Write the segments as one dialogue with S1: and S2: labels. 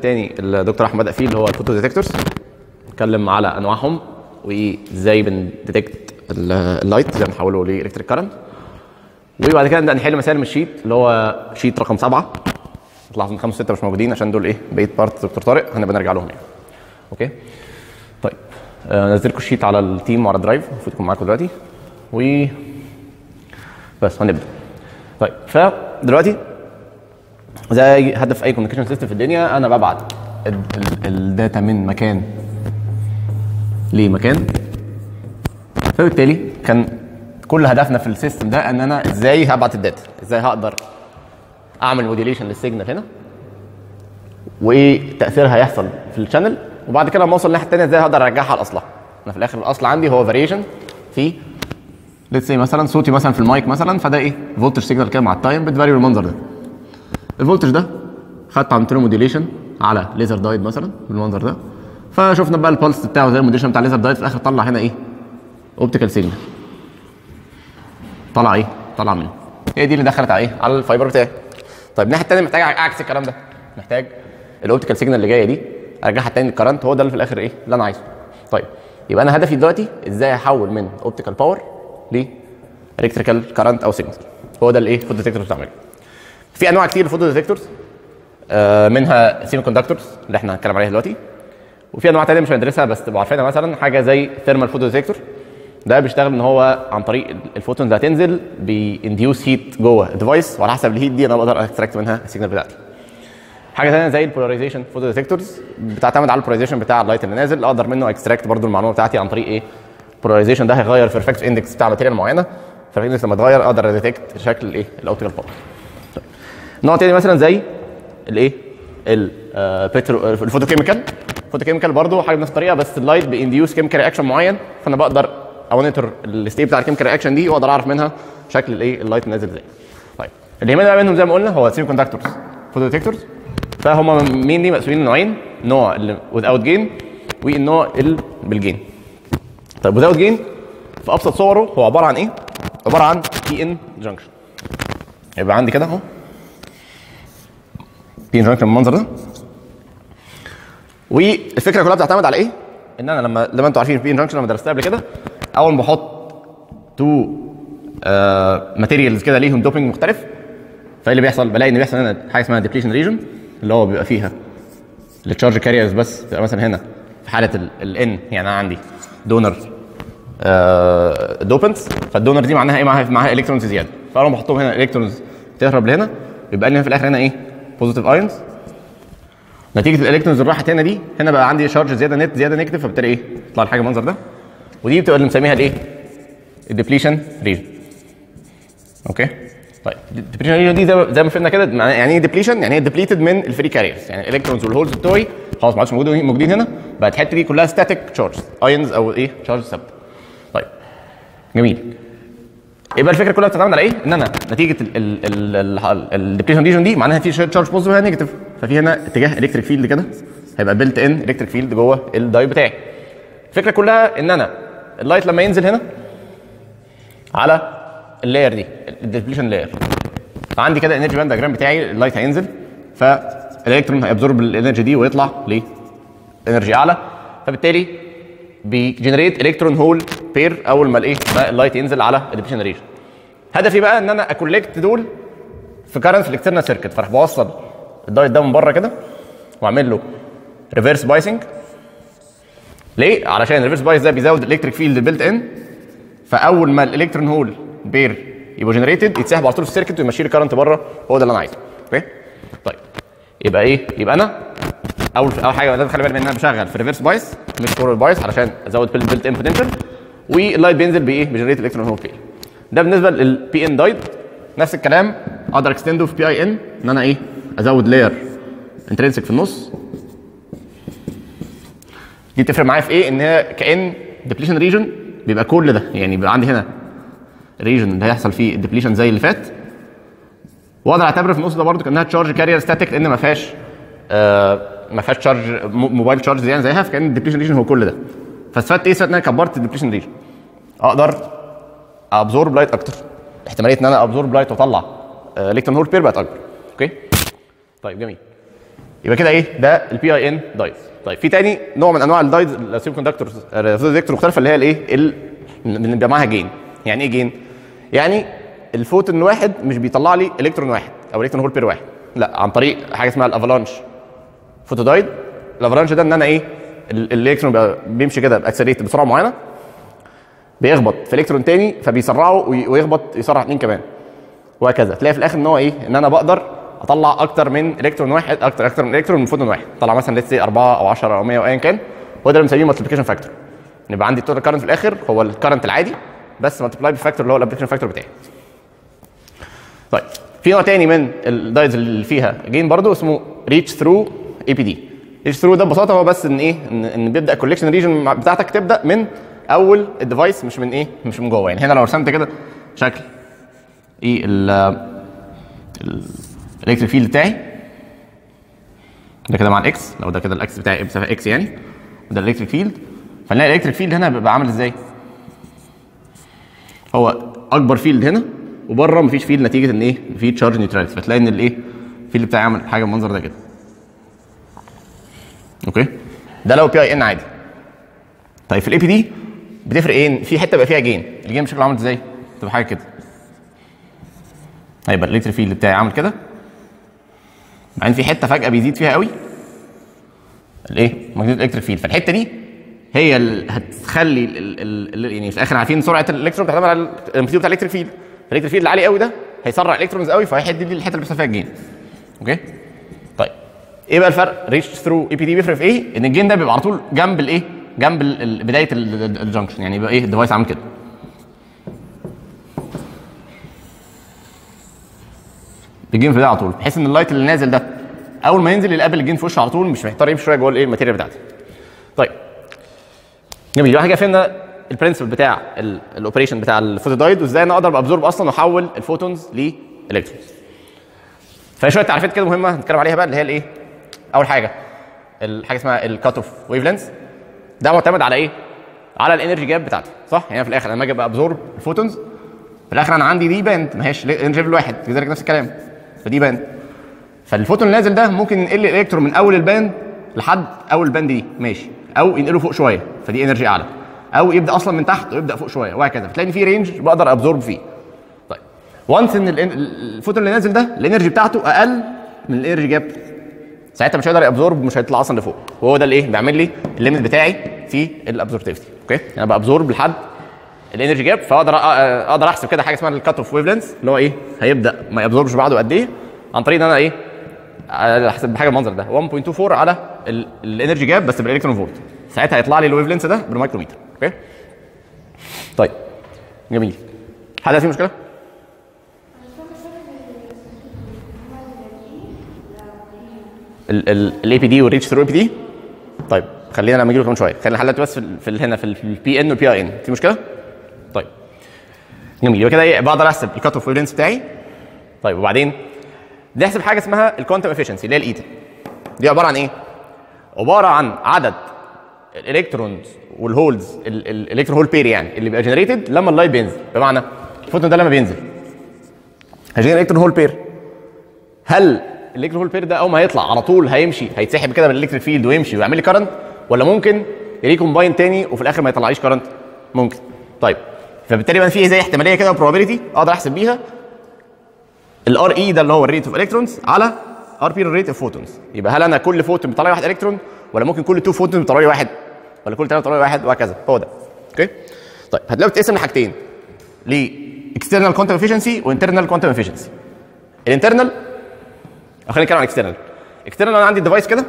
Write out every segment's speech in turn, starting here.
S1: الثاني اللي الدكتور احمد بدأ فيه اللي هو الفوتو ديتكتورز اتكلم على انواعهم وازاي بنديتكت اللايت ازاي بنحوله لالكتريك كارنت وبعد كده نبدا نحل مسائل من الشيت اللي هو شيت رقم سبعه تلاحظوا ان خمسه وسته مش موجودين عشان دول ايه بقيه بارت دكتور طارق هنبقى نرجع لهم يعني اوكي طيب آه، نزل لكم الشيت على التيم وعلى الدرايف المفروض يكون معاكم دلوقتي و بس هنبدا طيب فدلوقتي زي هدف اي كوميونيكيشن سيستم في الدنيا انا ببعت ال- ال- الداتا من مكان لمكان فبالتالي كان كل هدفنا في السيستم ده ان انا ازاي هبعت الداتا ازاي هقدر اعمل موديليشن للسيجنال هنا وايه تاثيرها هيحصل في الشانل وبعد كده لما اوصل الناحيه الثانيه ازاي هقدر ارجعها لاصلها انا في الاخر الاصل عندي هو فاريشن في ليتس سي مثلا صوتي مثلا في المايك مثلا فده ايه فولتج سيجنال كده مع التايم بتفاري بالمنظر ده الفولتج ده خدت عملت له موديليشن على ليزر دايد مثلا بالمنظر ده فشفنا بقى البلس بتاعه زي الموديليشن بتاع الليزر دايد في الاخر طلع هنا ايه اوبتيكال سيجنال طلع ايه طلع منه هي دي اللي دخلت على ايه على الفايبر بتاعي طيب الناحيه الثانيه محتاج اعكس الكلام ده محتاج الاوبتيكال سيجنال اللي جايه دي ارجعها تاني للكرنت هو ده اللي في الاخر ايه اللي انا عايزه طيب يبقى انا هدفي دلوقتي ازاي احول من اوبتيكال باور ل الكتريكال كرنت او سيجنال هو ده الايه فوتو ديتكتور بتعمله في انواع كتير للفوتو ديتكتورز آه منها سيمي كوندكتورز اللي احنا هنتكلم عليها دلوقتي وفي انواع تانية مش هندرسها بس تبقوا عارفينها مثلا حاجه زي ثيرمال فوتو ديتكتور ده بيشتغل ان هو عن طريق الفوتون اللي هتنزل بينديوس هيت جوه الديفايس وعلى حسب الهيت دي انا بقدر اكستراكت منها السيجنال بتاعتي حاجه ثانيه زي البولاريزيشن فوتو ديتكتورز بتعتمد على البولاريزيشن بتاع اللايت اللي نازل اقدر منه اكستراكت برضو المعلومه بتاعتي عن طريق ايه البولاريزيشن ده هيغير في الريفلكس اندكس بتاع ماتيريال معينه فالريفلكس لما اتغير اقدر اديتكت شكل الايه الاوبتيكال باور نوع تاني مثلا زي الايه البترو الفوتوكيميكال الفوتوكيميكال برضه حاجه بنفس الطريقه بس اللايت بينديوس كيميكال رياكشن معين فانا بقدر اونيتور الستيت بتاع الكيميكال رياكشن دي واقدر اعرف منها شكل الايه اللايت نازل ازاي طيب اللي يهمنا بقى منهم زي ما قلنا هو السيمي كوندكتورز فوتو ديتكتورز فهم مين دي مقسومين لنوعين نوع اللي without جين والنوع اللي بالجين طيب without جين في ابسط صوره هو عباره عن ايه؟ عباره عن بي ان جنكشن يبقى عندي كده اهو بي ان جنكشن بالمنظر ده والفكره كلها بتعتمد على ايه؟ ان انا لما لما انتوا عارفين البي ان جنكشن لما درستها قبل كده اول ما بحط تو ماتيريالز كده ليهم دوبينج مختلف فايه اللي بيحصل؟ بلاقي ان بيحصل هنا حاجه اسمها ديبليشن ريجن اللي هو بيبقى فيها التشارج كاريرز بس بتبقى مثلا هنا في حاله الان يعني انا عندي دونر دوبنتس فالدونر دي معناها ايه؟ معاها معاها الكترونز زياده فاول ما بحطهم هنا الكترونز تهرب لهنا يبقى لي في الاخر هنا ايه؟ بوزيتيف ايونز نتيجه الالكترونز اللي راحت هنا دي هنا بقى عندي شارج زياده نت زياده نيجاتيف فبالتالي ايه؟ يطلع الحاجه المنظر ده ودي بتبقى اللي مسميها الايه؟ الديبليشن ريجن اوكي طيب الديبليشن ريجن دي زي ما- زي ما فهمنا كده معناها- يعني ايه ديبليشن؟ يعني هي ديبليتد من الفري كاريرز يعني الالكترونز والهولز بتوعي خلاص ما عادش موجودين موجودين هنا بقت الحته دي كلها ستاتيك تشارج ايونز او ايه؟ تشارج ثابته طيب جميل يبقى الفكره كلها بتعتمد على ايه؟ ان انا نتيجه الديبليشن ريجن دي معناها في تشارج بوزيتيف وهنا نيجاتيف ففي هنا اتجاه الكتريك فيلد كده هيبقى بيلت ان الكتريك فيلد جوه الدايود بتاعي. الفكره كلها ان انا اللايت لما ينزل هنا على اللاير دي الديبليشن لاير فعندي كده انرجي باند دياجرام بتاعي اللايت هينزل فالالكترون هيابزورب الانرجي دي ويطلع لانرجي اعلى فبالتالي بيجنريت الكترون هول بير اول ما الايه ما اللايت ينزل على الديبليشن ريجن هدفي بقى ان انا اكولكت دول في كارنت في الاكسترنال سيركت فراح بوصل الدايت ده من بره كده واعمل له ريفرس بايسنج ليه؟ علشان الريفرس بايس ده بيزود الالكتريك فيلد بيلت ان فاول ما الالكترون هول بير يبقى جنريتد يتسحب على طول في السيركت ويمشي لي كارنت بره هو ده اللي انا عايزه اوكي طيب يبقى ايه يبقى انا اول اول حاجه لازم اخلي بالي من ان انا بشغل في ريفرس بايس مش فورورد بايس علشان ازود بيلت ان بوتنشال واللايت بينزل بايه بجنريت الكترون هول بير ده بالنسبه للبي ان دايت نفس الكلام اقدر اكستنده في بي اي ان ان انا ايه ازود لاير انترنسك في النص دي تفرق معايا في ايه ان هي كان ديبليشن ريجن بيبقى كل ده يعني بيبقى عندي هنا ريجن اللي هيحصل فيه الديبليشن زي اللي فات واقدر اعتبر في النص ده برضو كانها تشارج كارير ستاتيك لان ما فيهاش آه ما فيهاش تشارج موبايل تشارج يعني زيها فكان الديبليشن ريجن هو كل ده فاستفدت ايه؟ استفدت ان انا كبرت الديبليشن ريجن اقدر ابزورب لايت اكتر احتماليه ان انا ابزورب لايت واطلع الكترون هول بير بقت اكبر اوكي طيب جميل يبقى كده ايه ده البي اي ان دايز طيب في تاني نوع من انواع الدايز السيمي كوندكتورز ديكتور مختلفه اللي هي الايه ال- اللي بيبقى معاها جين يعني ايه جين يعني الفوتون واحد مش بيطلع لي الكترون واحد او الكترون هول بير واحد لا عن طريق حاجه اسمها الافالانش فوتودايد الافالانش ده ان انا ايه ال- الالكترون بيبقى بيمشي كده باكسلريت بسرعه معينه بيخبط في الكترون تاني فبيسرعه وي- ويخبط يسرع اتنين كمان وهكذا تلاقي في الاخر ان هو ايه ان انا بقدر اطلع اكتر من الكترون واحد اكتر اكتر من الكترون من فوتون واحد طلع مثلا ليتس 4 او 10 او 100 او ايا كان هو ده اللي بنسميه مالتيبيكيشن فاكتور يبقى عندي التوتال كارنت في الاخر هو الكارنت العادي بس مالتيبلاي بالفاكتور اللي هو الابليكيشن فاكتور بتاعي طيب في نوع تاني من الدايز اللي فيها جين برضو اسمه ريتش ثرو اي بي دي ريتش ثرو ده ببساطه هو بس ان ايه ان, إن بيبدا الكوليكشن ريجن بتاعتك تبدا من اول الديفايس مش من ايه مش من جوه يعني هنا لو رسمت كده شكل ايه ال الالكتريك فيلد بتاعي ده كده مع الاكس لو ده كده الاكس بتاعي بسبب اكس يعني وده الالكتريك فيلد فنلاقي الالكتريك فيلد هنا بيبقى عامل ازاي هو اكبر فيلد هنا وبره مفيش فيلد نتيجه ان ايه في تشارج نيوتراليتي فتلاقي ان الايه الفيلد بتاعي عامل حاجه بالمنظر ده كده اوكي ده لو بي اي ان عادي طيب في الاي بي دي بتفرق ايه إن في حته بقى فيها جين الجين شكله عامل ازاي تبقى حاجه كده هيبقى الالكتريك فيلد بتاعي عامل كده بعدين في حته فجاه بيزيد فيها قوي الايه ماجنتيك الكتريك فيلد فالحته دي هي اللي هتخلي ال ال ال يعني في الاخر عارفين سرعه الالكترون بتعتمد على الامبليتيود بتاع الالكتريك فيلد فالالكتريك فيلد العالي قوي ده هيسرع الالكترونز قوي فهيحد دي الحته اللي بيحصل فيها الجين اوكي طيب ايه بقى الفرق ريتش ثرو اي بي دي بيفرق في ايه ان الجين ده بيبقى على طول جنب الايه جنب ال- ال- بدايه ال- ال- الجنكشن يعني يبقى ايه الديفايس عامل كده الجين في ده على طول بحيث ان اللايت اللي نازل ده اول ما ينزل يقابل الجين في وشه على طول مش محتار يمشي شويه جوه الايه الماتيريال بتاعتي طيب جميل يبقى احنا كده فهمنا البرنسبل بتاع الاوبريشن بتاع الفوتودايد وازاي انا اقدر ابزورب اصلا واحول الفوتونز لالكترونز فهي شويه تعريفات كده مهمه هنتكلم عليها بقى اللي هي الايه اول حاجه الحاجه اسمها الكات اوف ويف لينث ده معتمد على ايه على الانرجي جاب بتاعتي صح يعني في الاخر لما اجي ابقى ابزورب الفوتونز في الاخر انا عندي دي باند ما هيش انرجي ليفل واحد كذلك نفس الكلام فدي باند فالفوتون اللي نازل ده ممكن ينقل الالكترون من اول الباند لحد اول الباند دي ماشي او ينقله فوق شويه فدي انرجي اعلى او يبدا اصلا من تحت ويبدا فوق شويه وهكذا فتلاقي إن في رينج بقدر ابزورب فيه طيب وانس ان ال- ال- الفوتون اللي نازل ده الانرجي بتاعته اقل من الانرجي جاب ساعتها مش هيقدر يابزورب مش هيطلع اصلا لفوق وهو ده اللي ايه بيعمل لي الليميت بتاعي في الابزوربتيفيتي اوكي انا بابزورب لحد الانرجي جاب فاقدر أ- اقدر احسب كده حاجه اسمها الكات اوف ويف لينث اللي هو ايه هيبدا ما يابزوربش بعده قد ايه عن طريق ان انا ايه احسب بحاجه بالمنظر ده 1.24 على ال- الانرجي جاب بس بالالكترون فولت ساعتها هيطلع لي الويف لينث ده بالمايكرومتر اوكي طيب جميل حد في مشكله الاي بي دي والريتش ثرو اي بي دي طيب خلينا لما اجي له كمان شويه خلينا نحل بس في, ال- في ال- هنا في البي ان والبي اي ان في مشكله طيب جميل يبقى كده ايه بقدر احسب الكات اوف ويف بتاعي طيب وبعدين نحسب حاجه اسمها الكوانتم افشنسي اللي هي الايتا دي عباره عن ايه عباره عن عدد الالكترونز والهولز الالكترون هول بير يعني اللي بيبقى جنريتد لما اللايت بينزل بمعنى الفوتون ده لما بينزل هيجي الكترون هول بير هل الالكترون هول بير ده اول ما هيطلع على طول هيمشي هيتسحب كده من الالكتريك فيلد ويمشي ويعمل لي كارنت ولا ممكن يريكومباين تاني وفي الاخر ما يطلعليش كارنت ممكن طيب فبالتالي بقى في زي احتماليه كده probability اقدر احسب بيها الار اي ده اللي هو الريت اوف الكترونز على ار بي الريت اوف فوتونز يبقى هل انا كل فوتون بيطلع لي واحد الكترون ولا ممكن كل تو فوتون بيطلع لي واحد ولا كل ثلاثه بيطلع لي واحد وهكذا هو ده اوكي طيب هتلاقوا بتقسم لحاجتين ل external quantum efficiency و internal quantum efficiency الانترنال خلينا نتكلم عن الاكسترنال الاكسترنال انا عندي الديفايس كده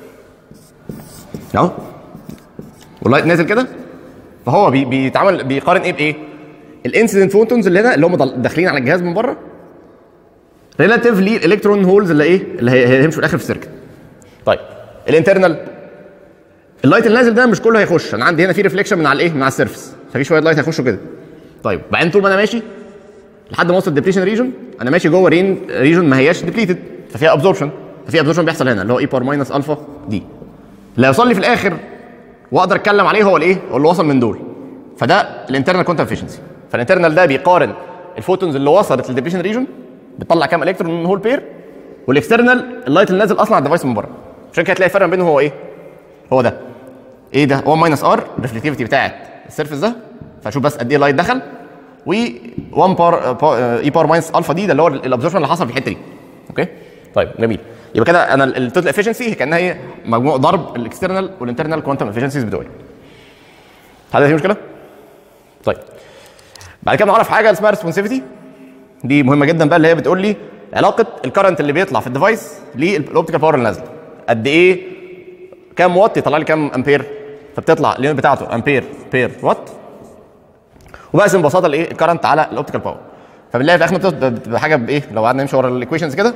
S1: اهو واللايت نازل كده فهو بي بيتعامل بيقارن ايه بايه؟ الانسيدنت فوتونز اللي هنا اللي هم ضل- داخلين على الجهاز من بره ريلاتيف للالكترون هولز اللي ايه اللي هي- هيمشوا في الاخر في السيركت طيب الانترنال اللايت اللي نازل ده مش كله هيخش انا عندي هنا في ريفليكشن من على الايه من على السيرفس ففي شويه لايت هيخشوا كده طيب بعدين طول ما انا ماشي لحد ما اوصل الديبليشن ريجون انا ماشي جوه رين ريجون ما هياش ديبليتد ففيها ابزوربشن ففي ابزوربشن بيحصل هنا اللي هو اي باور ماينس الفا دي اللي هيوصل لي في الاخر واقدر اتكلم عليه هو الايه هو اللي وصل من دول فده الانترنال كوانتم افشنسي فالانترنال ده بيقارن الفوتونز اللي وصلت للديبليشن ريجون بتطلع كام الكترون من هول بير والاكسترنال اللايت اللي نازل اصلا على الديفايس من بره عشان كده تلاقي الفرق ما بينهم هو ايه هو ده ايه ده 1 ماينس ار الريفلكتيفيتي بتاعت السيرفيس ده فشوف بس قد ايه لايت دخل و 1 بار اي بار ماينس الفا دي ده اللي هو الابزوربشن اللي حصل في الحته دي اوكي طيب جميل يبقى كده انا التوتال افشنسي كانها هي مجموع ضرب الاكسترنال والانترنال كوانتم افشنسيز بتوعي هل في مشكله؟ طيب بعد كده نعرف حاجه اسمها ريسبونسيفيتي دي مهمه جدا بقى اللي هي بتقول لي علاقه الكرنت اللي بيطلع في الديفايس للاوبتيكال باور اللي نازله قد ايه كام وات يطلع لي كام امبير فبتطلع الليمت بتاعته امبير بير وات وبقسم ببساطه الايه الكرنت على الاوبتيكال باور فبنلاقي في الاخر بتبقى بتبقى حاجه بايه لو قعدنا نمشي ورا الايكويشنز كده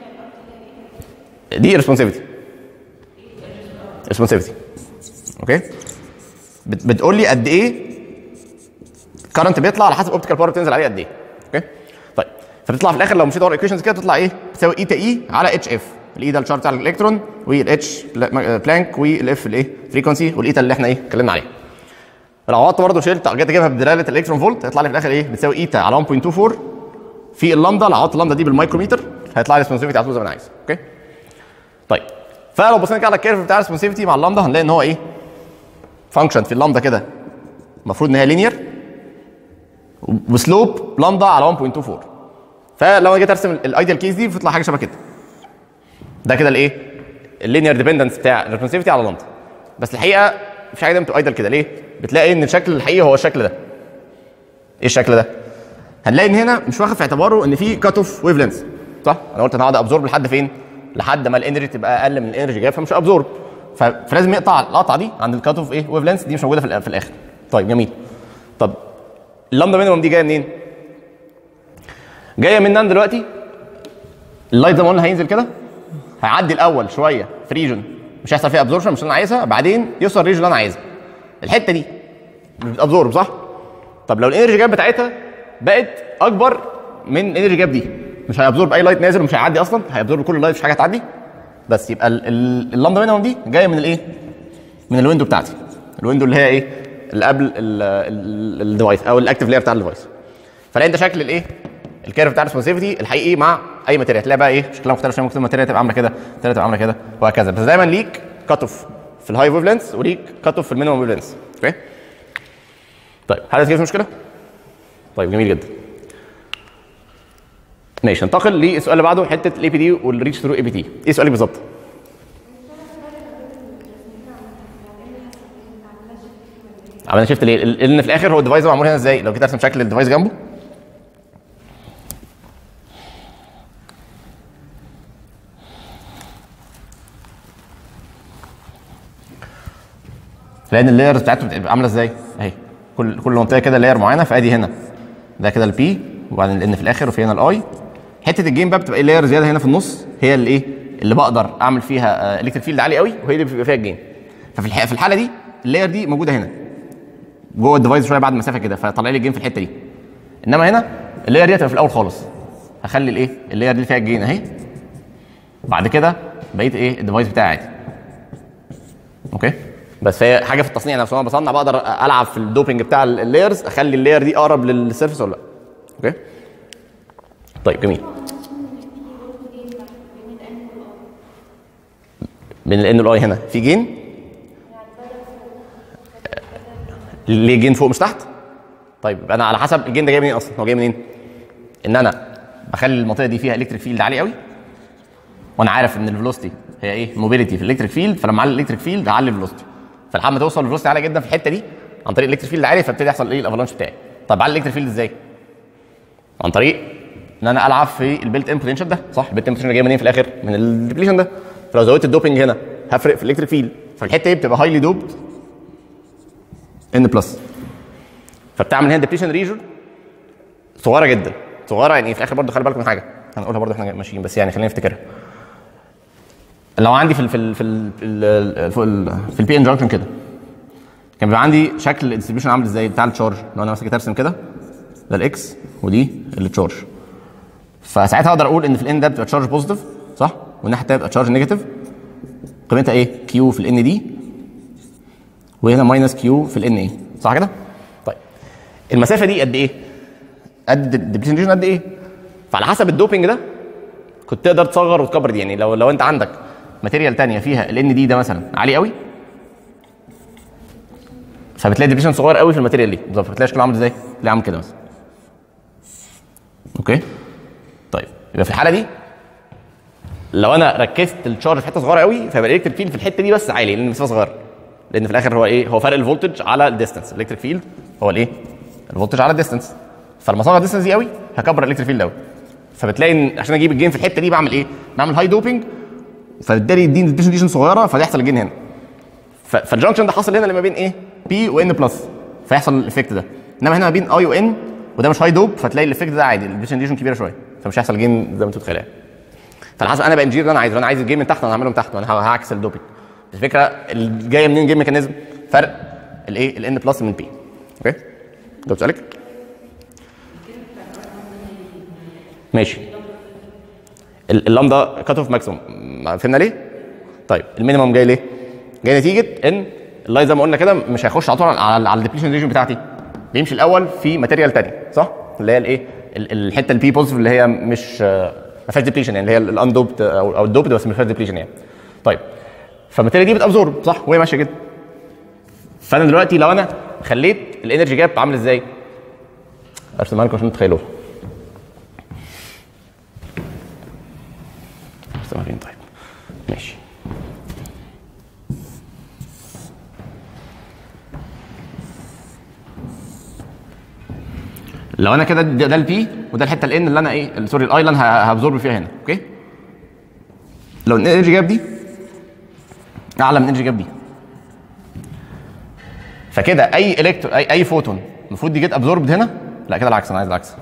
S1: دي ريسبونسيفيتي ريسبونسيفيتي اوكي بت- بتقول لي قد ايه كرنت بيطلع على حسب اوبتيكال باور بتنزل عليه قد ايه اوكي طيب فتطلع في الاخر لو مشيت ورا الايكويشنز كده تطلع ايه بتساوي اي تا اي على اتش اف الاي ده الشارج بتاع الالكترون والاتش بلانك والاف الايه فريكونسي والايتا اللي احنا ايه اتكلمنا عليه لو عوضت برضه شلت جيت اجيبها بدلاله الالكترون فولت هيطلع لي في الاخر ايه بتساوي ايتا على 1.24 في اللامدا لو عوضت اللامدا دي بالمايكروميتر هيطلع لي ريسبونسيفيتي على طول زي ما انا عايز اوكي طيب فلو بصينا كده على الكيرف بتاع الريسبونسيفيتي مع اللامدا هنلاقي ان هو ايه فانكشن في اللامدا كده المفروض ان هي لينير وسلوب لامدا على 1.24 فلو انا جيت ارسم الايديال كيس دي بتطلع حاجه شبه كده ده كده الايه اللينير ديبندنس بتاع الريسبونسيفيتي على لامدا بس الحقيقه مفيش حاجه دايما بتبقى ايديال كده ليه بتلاقي ان الشكل الحقيقي هو الشكل ده ايه الشكل ده هنلاقي ان هنا مش واخد في اعتباره ان في كات اوف ويف لينث صح انا قلت انا هقعد ابزورب لحد فين لحد ما الانرجي تبقى اقل من الانرجي جايه فمش ابزورب ف- فلازم يقطع القطعه دي عند الكات اوف ايه ويف لينث دي مش موجوده في, الآ- في الاخر طيب جميل طب اللامدا مينيمم دي جايه منين جايه مننا دلوقتي اللايت زي ما قلنا هينزل كده هيعدي الاول شويه في ريجن مش هيحصل فيها ابزوربشن مش اللي انا عايزها بعدين يوصل الريجن اللي انا عايزها الحته دي بتابزورب صح طب لو الانرجي جاب بتاعتها بقت اكبر من الانرجي جاب دي مش هيابزورب اي لايت نازل ومش هيعدي اصلا هيابزورب كل اللايت مش حاجه هتعدي بس يبقى ال- ال- اللامدا مينيمم دي جايه من الايه من الويندو بتاعتي الويندو اللي هي ايه اللي قبل الديفايس او الاكتف لاير بتاع الديفايس فلاقي انت شكل الايه الكيرف بتاع الريسبونسيفيتي الحقيقي مع اي ماتيريال تلاقي بقى ايه شكلها مختلف شويه ممكن الماتيريال تبقى عامله كده الماتيريال تبقى عامله كده وهكذا بس دايما ليك كات اوف في الهاي ويف لينث وليك كات اوف في المينيمم ويف لينث اوكي طيب هل في مشكله طيب جميل جدا ماشي ننتقل للسؤال اللي بعده حته الاي بي دي والريتش ثرو اي بي تي ايه سؤالك بالظبط عملنا شيفت ليه؟ لان في الاخر هو الديفايس ده معمول هنا ازاي؟ لو جيت ارسم شكل الديفايس جنبه لان اللايرز بتاعته بتبقى عامله ازاي؟ اهي كل كل منطقه كده لاير معينه فادي هنا ده كده البي وبعدين الان في الاخر وفي هنا الاي حته الجيم بقى بتبقى ايه لاير زياده هنا في النص هي اللي ايه اللي بقدر اعمل فيها الكتريك فيلد عالي قوي وهي دي بيبقى فيها الجيم ففي الح- في الحاله دي اللاير دي موجوده هنا جوه الديفايس شويه بعد مسافه كده فطلع لي الجين في الحته دي انما هنا اللاير دي هتبقى في الاول خالص هخلي الايه اللاير دي فيها الجين اهي بعد كده بقيت ايه الديفايس بتاعي عادي اوكي بس هي حاجه في التصنيع نفسه انا بصنع بقدر العب في الدوبنج بتاع اللايرز اخلي اللاير دي اقرب للسيرفس ولا لا اوكي طيب جميل بين الان والاي هنا في جين ليه جين فوق مش تحت طيب يبقى انا على حسب الجين ده جاي منين اصلا هو جاي منين ان انا بخلي المنطقه دي فيها الكتريك فيلد عالي قوي وانا عارف ان الفيلوسيتي هي ايه موبيليتي في الالكتريك فيلد فلما اعلي الالكتريك فيلد اعلي الفيلوسيتي فلحد ما توصل الفيلوسيتي عاليه جدا في الحته دي عن طريق الالكتريك فيلد عالي فابتدي يحصل ايه الافالانش بتاعي طب اعلي الالكتريك فيلد ازاي عن طريق ان انا العب في البيلت ان بوتنشال ده صح البيلت ان بوتنشال جاي منين في الاخر من الديبليشن ده فلو زودت الدوبنج هنا هفرق في الالكتريك فيلد فالحته دي بتبقى هايلي دوبد ان بلس فبتعمل هنا ديبليشن ريجن صغيره جدا صغيره يعني في الاخر برضه خلي بالك من حاجه هنقولها برضه احنا ماشيين بس يعني خلينا نفتكرها لو عندي في ال في ال في ال في ال في, ال في البي ان جانكشن كده كان بيبقى عندي شكل الديستريبيوشن عامل ازاي بتاع التشارج لو انا مثلا جيت ارسم كده ده الاكس ودي التشارج فساعتها اقدر اقول ان في الان ده بتبقى تشارج بوزيتيف صح والناحيه الثانيه بتبقى تشارج نيجاتيف قيمتها ايه كيو في الان دي وهنا ماينس كيو في الان ايه صح كده طيب المسافه دي قد ايه قد الديبليشن ريجن قد ايه فعلى حسب الدوبنج ده كنت تقدر تصغر وتكبر دي يعني لو لو انت عندك ماتيريال تانية فيها الان دي ده مثلا عالي قوي فبتلاقي ديبريشن صغير قوي في الماتيريال دي بالظبط بتلاقي شكله عامل ازاي؟ تلاقيه عامل كده مثلا اوكي طيب يبقى في الحاله دي لو انا ركزت الشارج في حته صغيره قوي فيبقى الالكتريك فيلد في الحته دي بس عالي لان المسافه صغيره لان في الاخر هو ايه هو فرق الفولتج على الديستنس الالكتريك فيلد هو الايه الفولتج على الديستنس فلما اصغر الديستنس دي قوي هكبر الالكتريك فيلد قوي فبتلاقي ان عشان اجيب الجين في الحته دي بعمل ايه بعمل هاي دوبنج فبالتالي يديني ديبريشن صغيره فيحصل الجين هنا ف- فالجنكشن ده حاصل هنا لما بين ايه بي وان بلس فيحصل الايفكت ده انما هنا ما بين اي وان وده مش هاي دوب فتلاقي الايفكت ده عادي الديبريشن كبيره شويه فمش هيحصل جين زي ما انت متخيل فعلى حسب انا بقى انجير اللي انا عايزه انا عايز الجيم من تحت انا هعمله من تحت وانا هعكس الدوبينج الفكره اللي جايه منين جيم ميكانيزم فرق الايه الان بلس من بي اوكي جاوبت سؤالك ماشي ال- اللامدا كات اوف ماكسيموم فهمنا ليه؟ طيب المينيمم جاي ليه؟ جاي نتيجه ان اللاين زي ما قلنا كده مش هيخش على طول على على الديبليشن ريجن بتاعتي بيمشي الاول في ماتيريال تاني صح؟ اللي هي الايه؟ ال- الحته البي بوزيتيف اللي هي مش آه، ما فيهاش ديبليشن يعني اللي هي الاندوبت او او الدوبت بس ما فيهاش ديبليشن يعني. طيب فالماتيريال دي بتابزورب صح؟ وهي ماشيه كده. فانا دلوقتي لو انا خليت الانرجي جاب عامل ازاي؟ ارسمها لكم عشان تتخيلوها. ارسمها فين طيب؟ ماشي. لو انا كده ده, ده البي وده الحته الان اللي انا ايه سوري الاي اللي انا ه- هابزورب فيها هنا اوكي لو الانرجي جاب دي اعلى من الانرجي جاب دي فكده اي الكترون اي اي فوتون المفروض يجيت ابزوربد هنا لا كده العكس انا عايز العكس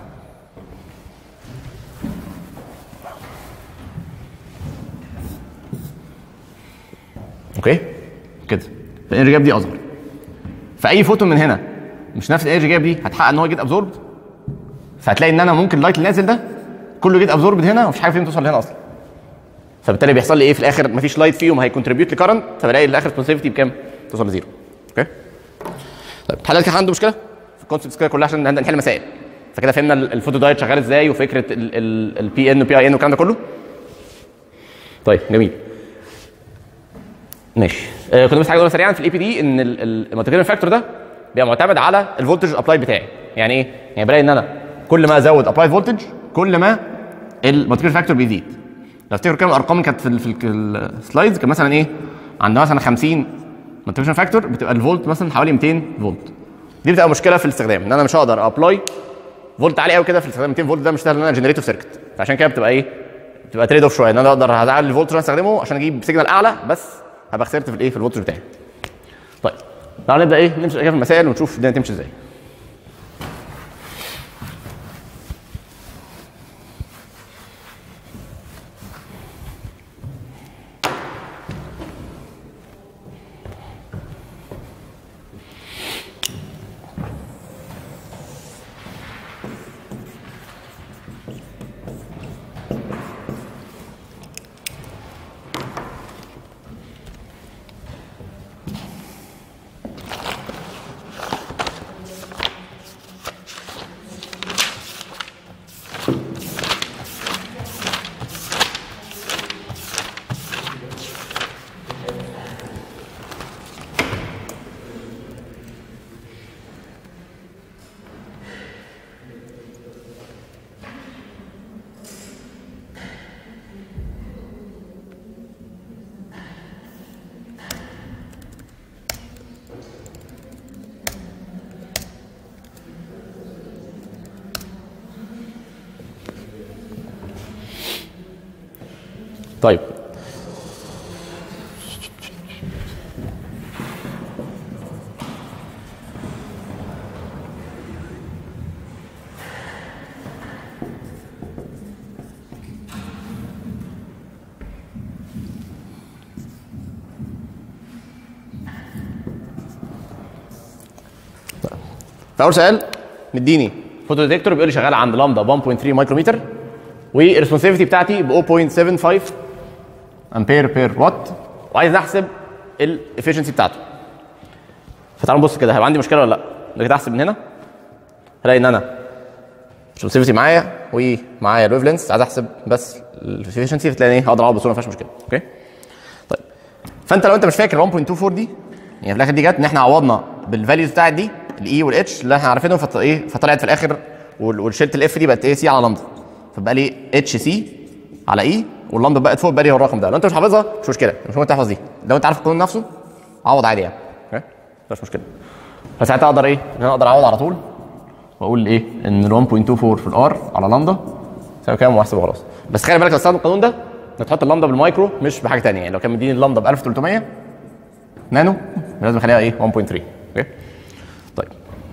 S1: اوكي كده الانرجي جاب دي اصغر فاي فوتون من هنا مش نفس الانرجي جاب دي هتحقق ان هو يجيت ابزوربد فهتلاقي ان انا ممكن اللايت اللي نازل ده كله جيت ابزوربد هنا ومفيش حاجه فيهم توصل هنا اصلا فبالتالي بيحصل لي ايه في الاخر مفيش لايت فيهم هيكونتريبيوت لكرنت فبلاقي الاخر ريسبونسيفيتي بكام؟ توصل لزيرو اوكي طيب حضرتك كان عنده مشكله في الكونسبتس كده كلها عشان نحل مسائل فكده فهمنا ال- الفوتو دايت شغال ازاي وفكره البي ان وبي اي ان والكلام ده كله طيب جميل ماشي آه كنت بس حاجه اقولها سريعا في الاي بي دي ان المالتيبيلر فاكتور ده بيبقى معتمد على الفولتج ابلاي بتاعي يعني ايه يعني بلاقي ان انا كل ما ازود ابلاي فولتج كل ما المالتيبيلر فاكتور بيزيد لو تفتكروا كام الارقام اللي كانت في, ال- في ال- السلايدز كان مثلا ايه عندنا مثلا 50 مالتيبيلر فاكتور بتبقى الفولت مثلا حوالي 200 فولت دي بتبقى مشكله في الاستخدام ان انا مش هقدر ابلاي فولت عالي قوي كده في الاستخدام 200 فولت ده مش سهل ان انا جنريته في سيركت فعشان كده بتبقى ايه بتبقى تريد اوف شويه ان انا اقدر هعلي الفولت اللي انا استخدمه عشان اجيب سيجنال اعلى بس هبقى خسرت في الايه في الفولتج بتاعي طيب تعالوا نبدا ايه نمسك كده في المسائل ونشوف الدنيا تمشي ازاي طيب فاول سؤال مديني فوتو ديتكتور بيقول لي شغال عند لامدا 1.3 مايكرومتر والريسبونسيفيتي بتاعتي ب 0.75 امبير بير وات وعايز احسب الافشنسي بتاعته فتعالوا نبص كده هيبقى عندي مشكله ولا لا؟ لو جيت احسب من هنا هلاقي ان انا الريسبونسيفيتي معايا ومعايا الويف لينس عايز احسب بس الافشنسي فتلاقي ايه هقدر اعوض بسهوله ما فيهاش مشكله اوكي فانت لو انت مش فاكر 1.24 دي يعني في الاخر دي جت ان احنا عوضنا بالفاليوز بتاعت دي الاي والاتش اللي احنا عارفينهم فط... ايه فطلعت في الاخر وال- وشلت الاف دي بقت ايه سي على لامدا فبقى لي اتش سي على اي واللامدا بقت فوق بقى لي هو الرقم ده لو انت مش حافظها مش مشكله مش مهم تحفظ دي لو انت عارف القانون نفسه عوض عادي يعني اوكي مش مشكله فساعتها اقدر ايه ان انا اقدر اعوض على طول واقول ايه ان ال 1.24 في الار على لامدا تساوي كام واحسب خلاص بس خلي بالك لو استخدم القانون ده انك تحط اللامدا بالمايكرو مش بحاجه ثانيه يعني لو كان مديني اللامدا ب 1300 نانو لازم اخليها ايه 1.3 اوكي طيب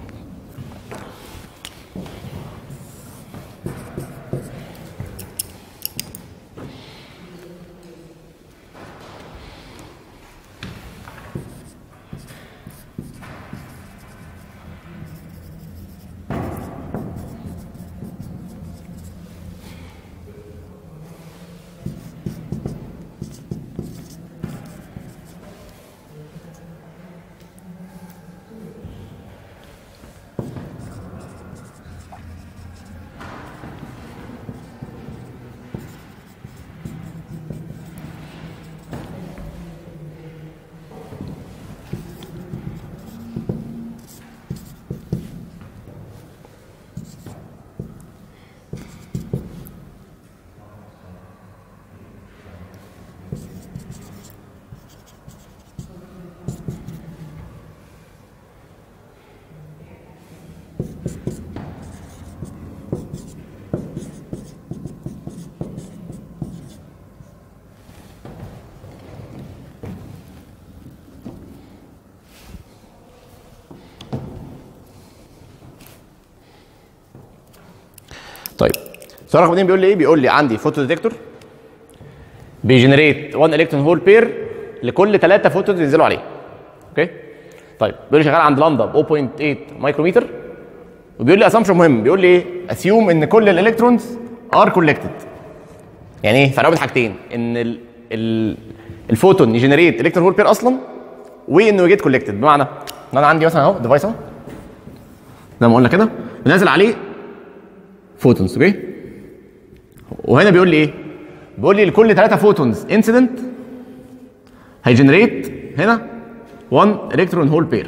S1: طيب السؤال رقم 2 بيقول لي ايه؟ بيقول لي عندي فوتو ديتكتور بيجنريت 1 الكترون هول بير لكل 3 فوتونز ينزلوا عليه. اوكي؟ طيب بيقول لي شغال عند لامدا ب 0.8 مايكرومتر وبيقول لي اسامبشن مهم بيقول لي ايه؟ اسيوم ان كل الالكترونز ار كولكتد. يعني ايه؟ فرق بين حاجتين ان ال ال الفوتون يجنريت الكترون هول بير اصلا وانه يجيت كولكتد بمعنى ان انا عندي مثلا اهو ديفايس اهو زي ما قلنا كده ونازل عليه فوتونز اوكي وهنا بيقول لي ايه بيقول لي لكل ثلاثه فوتونز انسيدنت هيجنريت هنا 1 الكترون هول بير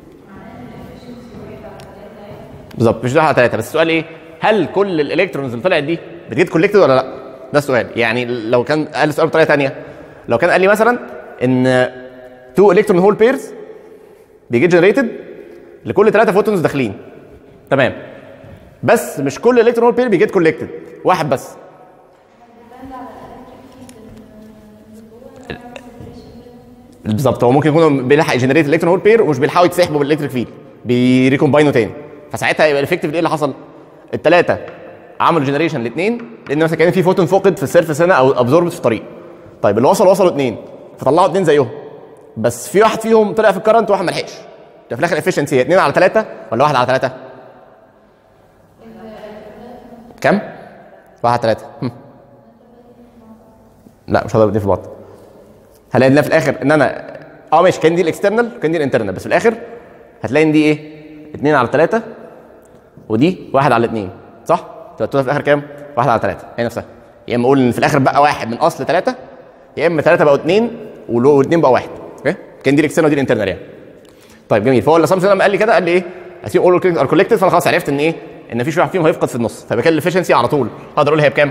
S1: بالظبط مش ده على ثلاثه بس السؤال ايه هل كل الالكترونز اللي طلعت دي بتجيت كولكتد ولا لا ده السؤال يعني لو كان قال السؤال بطريقه ثانيه لو كان قال لي مثلا ان 2 الكترون هول بيرز بيجيت جنريتد لكل ثلاثه فوتونز داخلين تمام بس مش كل الكترون هول بير بيجيت كولكتد واحد بس بالظبط هو ممكن يكون بيلحق يجنريت الكترون هول بير ومش بيلحقوا يتسحبوا بالالكتريك فيلد بيريكومباينوا تاني فساعتها يبقى الافكتيف ايه اللي حصل؟ الثلاثه عملوا جنريشن لاثنين لان مثلا كان في فوتون فقد في السيرفس هنا او ابزوربت في الطريق طيب اللي وصلوا وصلوا اثنين فطلعوا اثنين زيهم بس في واحد فيهم طلع في الكرنت وواحد ما لحقش ده في الاخر افشنسي 2 على 3 ولا 1 على 3 كم 1 على 3 لا مش هضرب الاثنين في بعض هلاقي ان في الاخر ان انا اه ماشي كان دي الاكسترنال وكان دي الانترنال بس في الاخر هتلاقي ان دي ايه 2 على 3 ودي 1 على 2 صح تبقى التوتال في الاخر كام 1 على 3 هي نفسها يا اما اقول ان في الاخر بقى واحد من اصل 3 يا اما 3 بقوا 2 والاثنين بقوا 1 اوكي كان دي الاكسترنال ودي الانترنال يعني طيب جميل فهو الاسامبشن لما قال لي كده قال لي ايه اسيب اول ار كولكتد فانا خلاص عرفت ان ايه ان مفيش واحد فيهم هيفقد في النص فيبقى كده الافشنسي على طول اقدر اقول هي بكام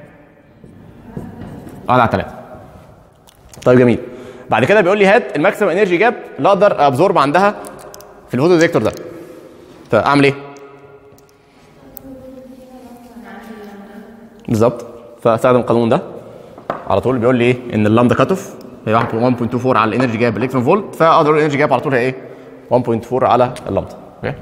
S1: 1 على 3 طيب جميل بعد كده بيقول لي هات الماكسيمم انرجي جاب اللي اقدر ابزورب عندها في الفوتو ديتكتور ده فاعمل ايه بالظبط فاستخدم القانون ده على طول بيقول لي ايه ان اللامدا كات اوف هي 1.24 على الانرجي جاب الكترون فولت فاقدر اقول الانرجي جاب على طول هي ايه 1.4 على اللامدا اوكي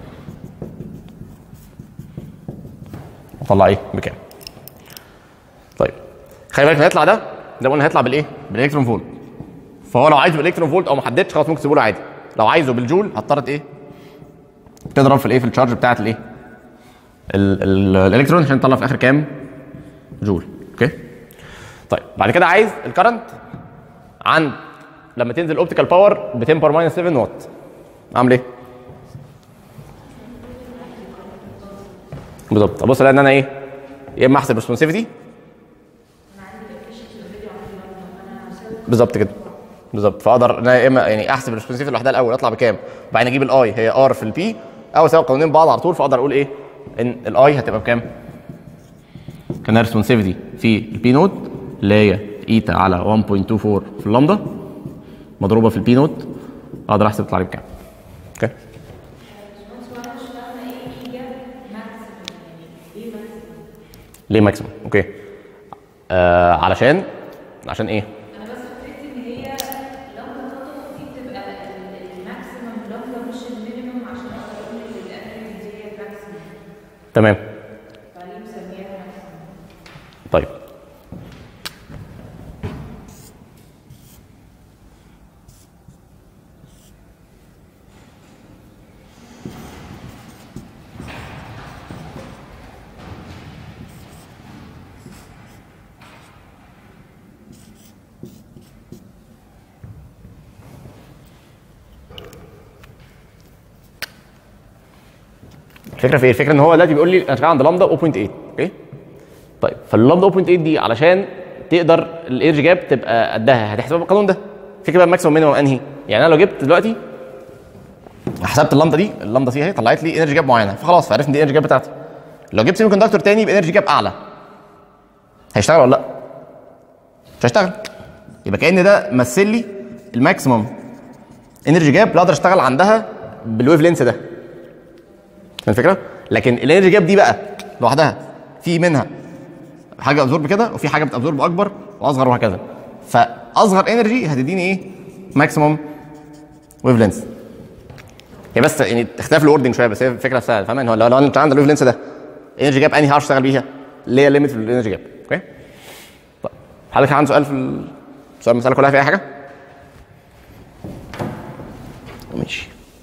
S1: اطلع ايه بكام طيب خلي بالك هيطلع ده ده قلنا هيطلع بالايه بالالكترون فولت فهو لو عايزه بالالكترون فولت او ما حددش خلاص ممكن تسيبه له عادي لو عايزه بالجول هتضطر ايه تضرب في الايه في الشارج بتاعت الايه ال- ال- الالكترون عشان تطلع في الاخر كام جول اوكي طيب بعد كده عايز الكرنت عند لما تنزل اوبتيكال باور ب 10 باور ماينس 7 واط اعمل ايه؟ بالظبط ابص الاقي ان انا ايه؟ يا اما احسب ريسبونسيفيتي بالظبط كده بالظبط فاقدر ان انا يا اما يعني احسب الريسبونسيفيتي لوحدها الاول اطلع بكام وبعدين اجيب الاي هي ار في البي او اساوي قانونين بعض على طول فاقدر اقول ايه ان الاي هتبقى بكام كان ريسبونسيفيتي في البي نوت اللي هي ايتا على 1.24 في اللامدا مضروبه في البي نوت اقدر احسب تطلع لي بكام اوكي ليه ماكسيموم اوكي آه علشان عشان ايه
S2: انا بس فكرتي ان هي لمبه تطلق دي بتبقى الماكسيمم لمبه مش المينيمم عشان اقدر اقول ان الافريج دي هي الماكسيمم
S1: تمام
S2: فليه مسميها ماكسيمم
S1: طيب الفكره في ايه؟ الفكره ان هو دلوقتي بيقول لي انا شغال عند لامدا 0.8 اوكي؟ طيب فاللامدا 0.8 دي علشان تقدر الايرج جاب تبقى قدها هتحسبها بالقانون ده فكره بقى الماكسيموم مينيمم انهي؟ يعني انا لو جبت دلوقتي حسبت اللامدا دي اللامدا سي اهي طلعت لي انرجي جاب معينه فخلاص فعرفت ان دي انرجي جاب بتاعتي لو جبت سيمي كوندكتور تاني بانرجي جاب اعلى هيشتغل ولا لا؟ مش هيشتغل يبقى كان ده مثل لي الماكسيمم انرجي جاب اللي اقدر اشتغل عندها بالويف لينس ده فاهم الفكره؟ لكن الانرجي جاب دي بقى لوحدها في منها حاجه ابزورب كده وفي حاجه بتابزورب اكبر واصغر وهكذا فاصغر انرجي هتديني ايه؟ ماكسيموم ويف لينس هي بس يعني اختلاف الاوردنج شويه بس هي الفكره نفسها فاهم ان هو لو لو انت عندك الويف لينس ده انرجي جاب انهي هعرف اشتغل بيها اللي هي ليميت في الانرجي جاب اوكي؟ طيب حضرتك عنده سؤال في ال- السؤال المساله كلها في اي حاجه؟ ماشي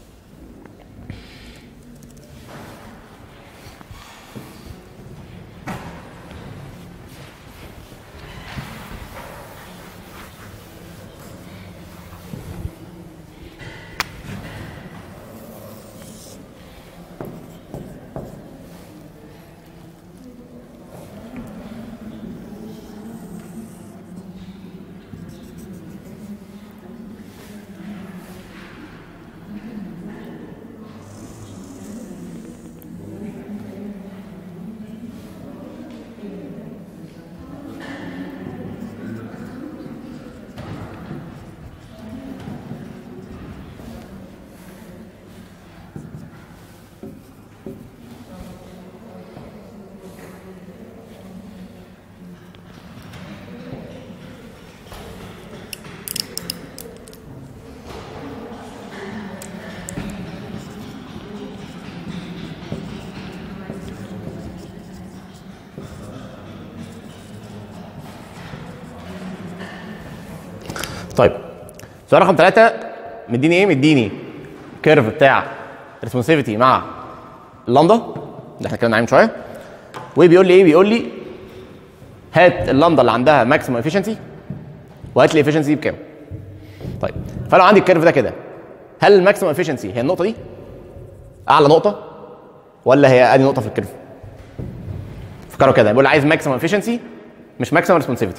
S1: طيب سؤال رقم ثلاثة مديني ايه؟ مديني كيرف بتاع ريسبونسيفيتي مع اللامدا اللي احنا اتكلمنا عليه من شويه وبيقول لي ايه؟ بيقول لي هات اللامدا اللي عندها ماكسيمم افشنسي وهات لي افشنسي بكام؟ طيب فلو عندي الكيرف ده كده هل الماكسيمم افشنسي هي النقطه دي؟ اعلى نقطه ولا هي ادي نقطه في الكيرف؟ فكروا كده بيقول عايز ماكسيمم افشنسي مش ماكسيمم ريسبونسيفيتي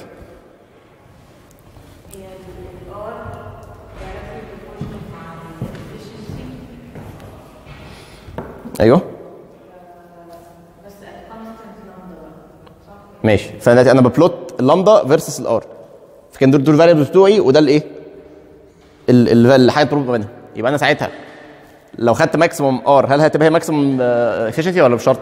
S1: ايوه
S2: بس constant number صح؟
S1: ماشي فانا دلوقتي انا ببلوت اللامدا فيرسس الار فكان دول دول الفاريبلز بتوعي وده الايه؟ ال- ال- الحاجه المطلوب ما بينها يبقى انا ساعتها لو خدت ماكسيموم ار هل هتبقى هي ماكسيموم افشنسي ولا مش شرط؟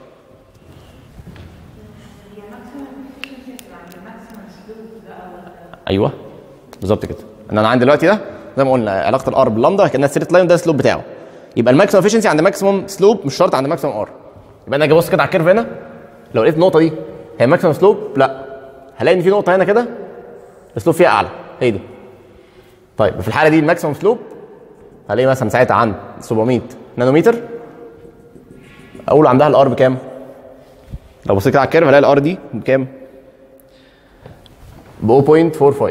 S2: هي maximum efficiency هتبقى عند maximum slope بقى ولا
S1: ايوه بالظبط كده ان انا عندي دلوقتي ده زي ما قلنا علاقه الار باللامدا كانها ستريت لاين ده السلوب بتاعه يبقى الماكسيموم افشنسي عند ماكسيموم سلوب مش شرط عند ماكسيموم ار يبقى انا اجي ابص كده على الكيرف هنا لو لقيت النقطه دي هي ماكسيموم سلوب لا هلاقي ان في نقطه هنا كده السلوب فيها اعلى هي دي طيب في الحاله دي الماكسيموم سلوب هلاقي مثلا ساعتها عند 700 نانومتر اقول عندها الار بكام؟ لو بصيت كده على الكيرف هلاقي الار دي بكام؟ ب 0.45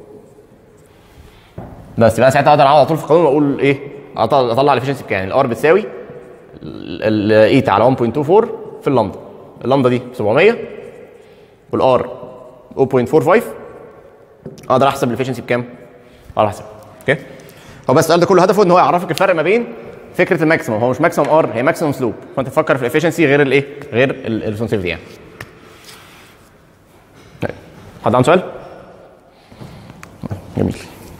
S1: بس يبقى ساعتها اقدر اقعد على طول في القانون واقول ايه؟ اطلع اطلع الافشنسي بتاعي الار بتساوي الايتا على 1.24 في اللامدا اللامدا دي 700 والار 0.45 اقدر احسب الافشنسي بكام؟ على حسب اوكي هو بس السؤال ده كله هدفه ان هو يعرفك الفرق ما بين فكره الماكسيموم هو مش ماكسيموم ار هي ماكسيموم سلوب فانت تفكر في الافشنسي غير الايه غير الريسبونسيفيتي يعني طيب. حد عنده سؤال؟ جميل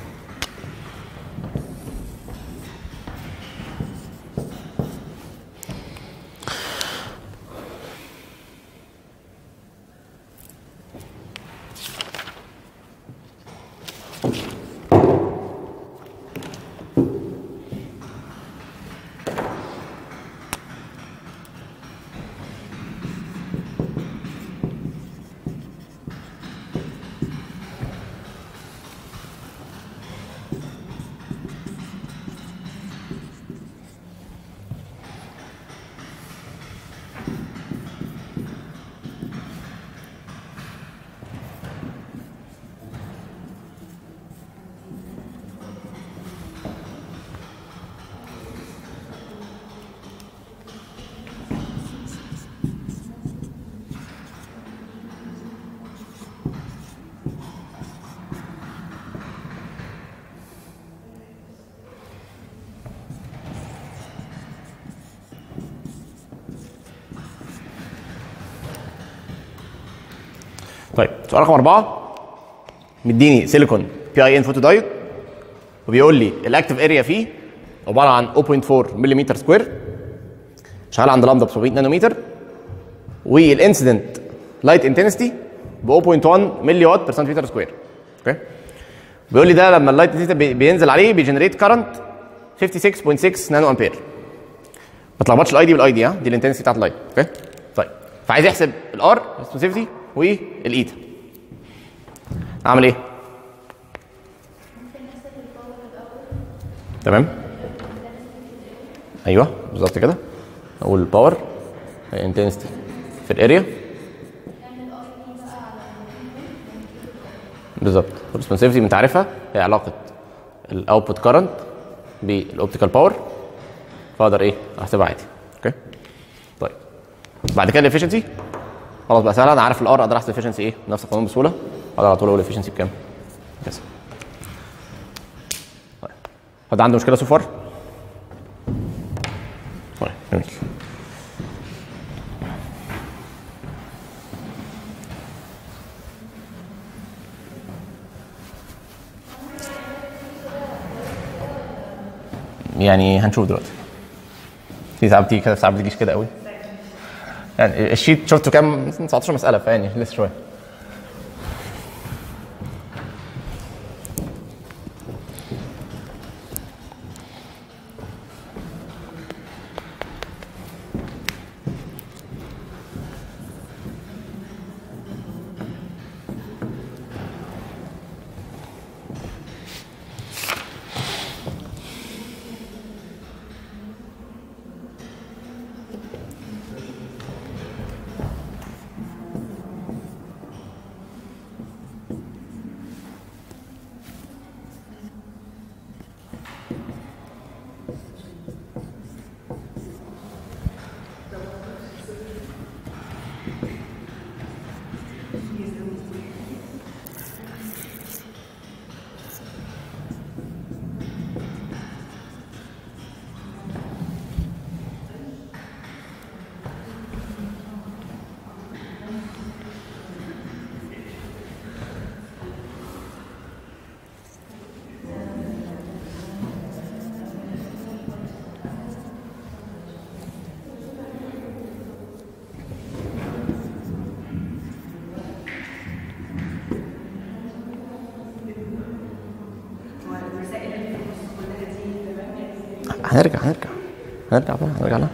S1: طيب سؤال رقم أربعة مديني سيليكون بي اي ان فوتو دايود وبيقول لي الاكتف اريا فيه عباره عن 0.4 ملم سكوير شغال عند لامدا ب 700 نانومتر والانسيدنت لايت انتنستي ب 0.1 ملي وات بير سنتيمتر سكوير اوكي بيقول لي ده لما اللايت انتنستي بينزل عليه بيجنريت كارنت 56.6 نانو امبير ما تلخبطش الاي دي بالاي دي ها دي الانتنسيتي بتاعت اللايت اوكي طيب فعايز يحسب الار ريسبونسيفيتي والايتا اعمل ايه تمام ايوه بالظبط كده اقول باور انتنسيتي في الاريا بالظبط الريسبونسيفيتي انت عارفها هي علاقه الاوتبوت كارنت بالاوبتيكال باور فاقدر ايه احسبها عادي اوكي طيب بعد كده الافشنسي خلاص بقى سهله انا عارف الار اقدر احسب الافشنسي ايه نفس القانون بسهوله اقدر على طول اقول الافشنسي بكام كذا طيب حد عنده مشكله سو فار؟ طيب جميل يعني هنشوف دلوقتي في ساعات بتيجي كده ساعات بتجيش كده قوي يعني الشيت شفته كام 19 مساله فيعني لسه شويه هنرجع هنرجع هنرجع بقى هنرجع لها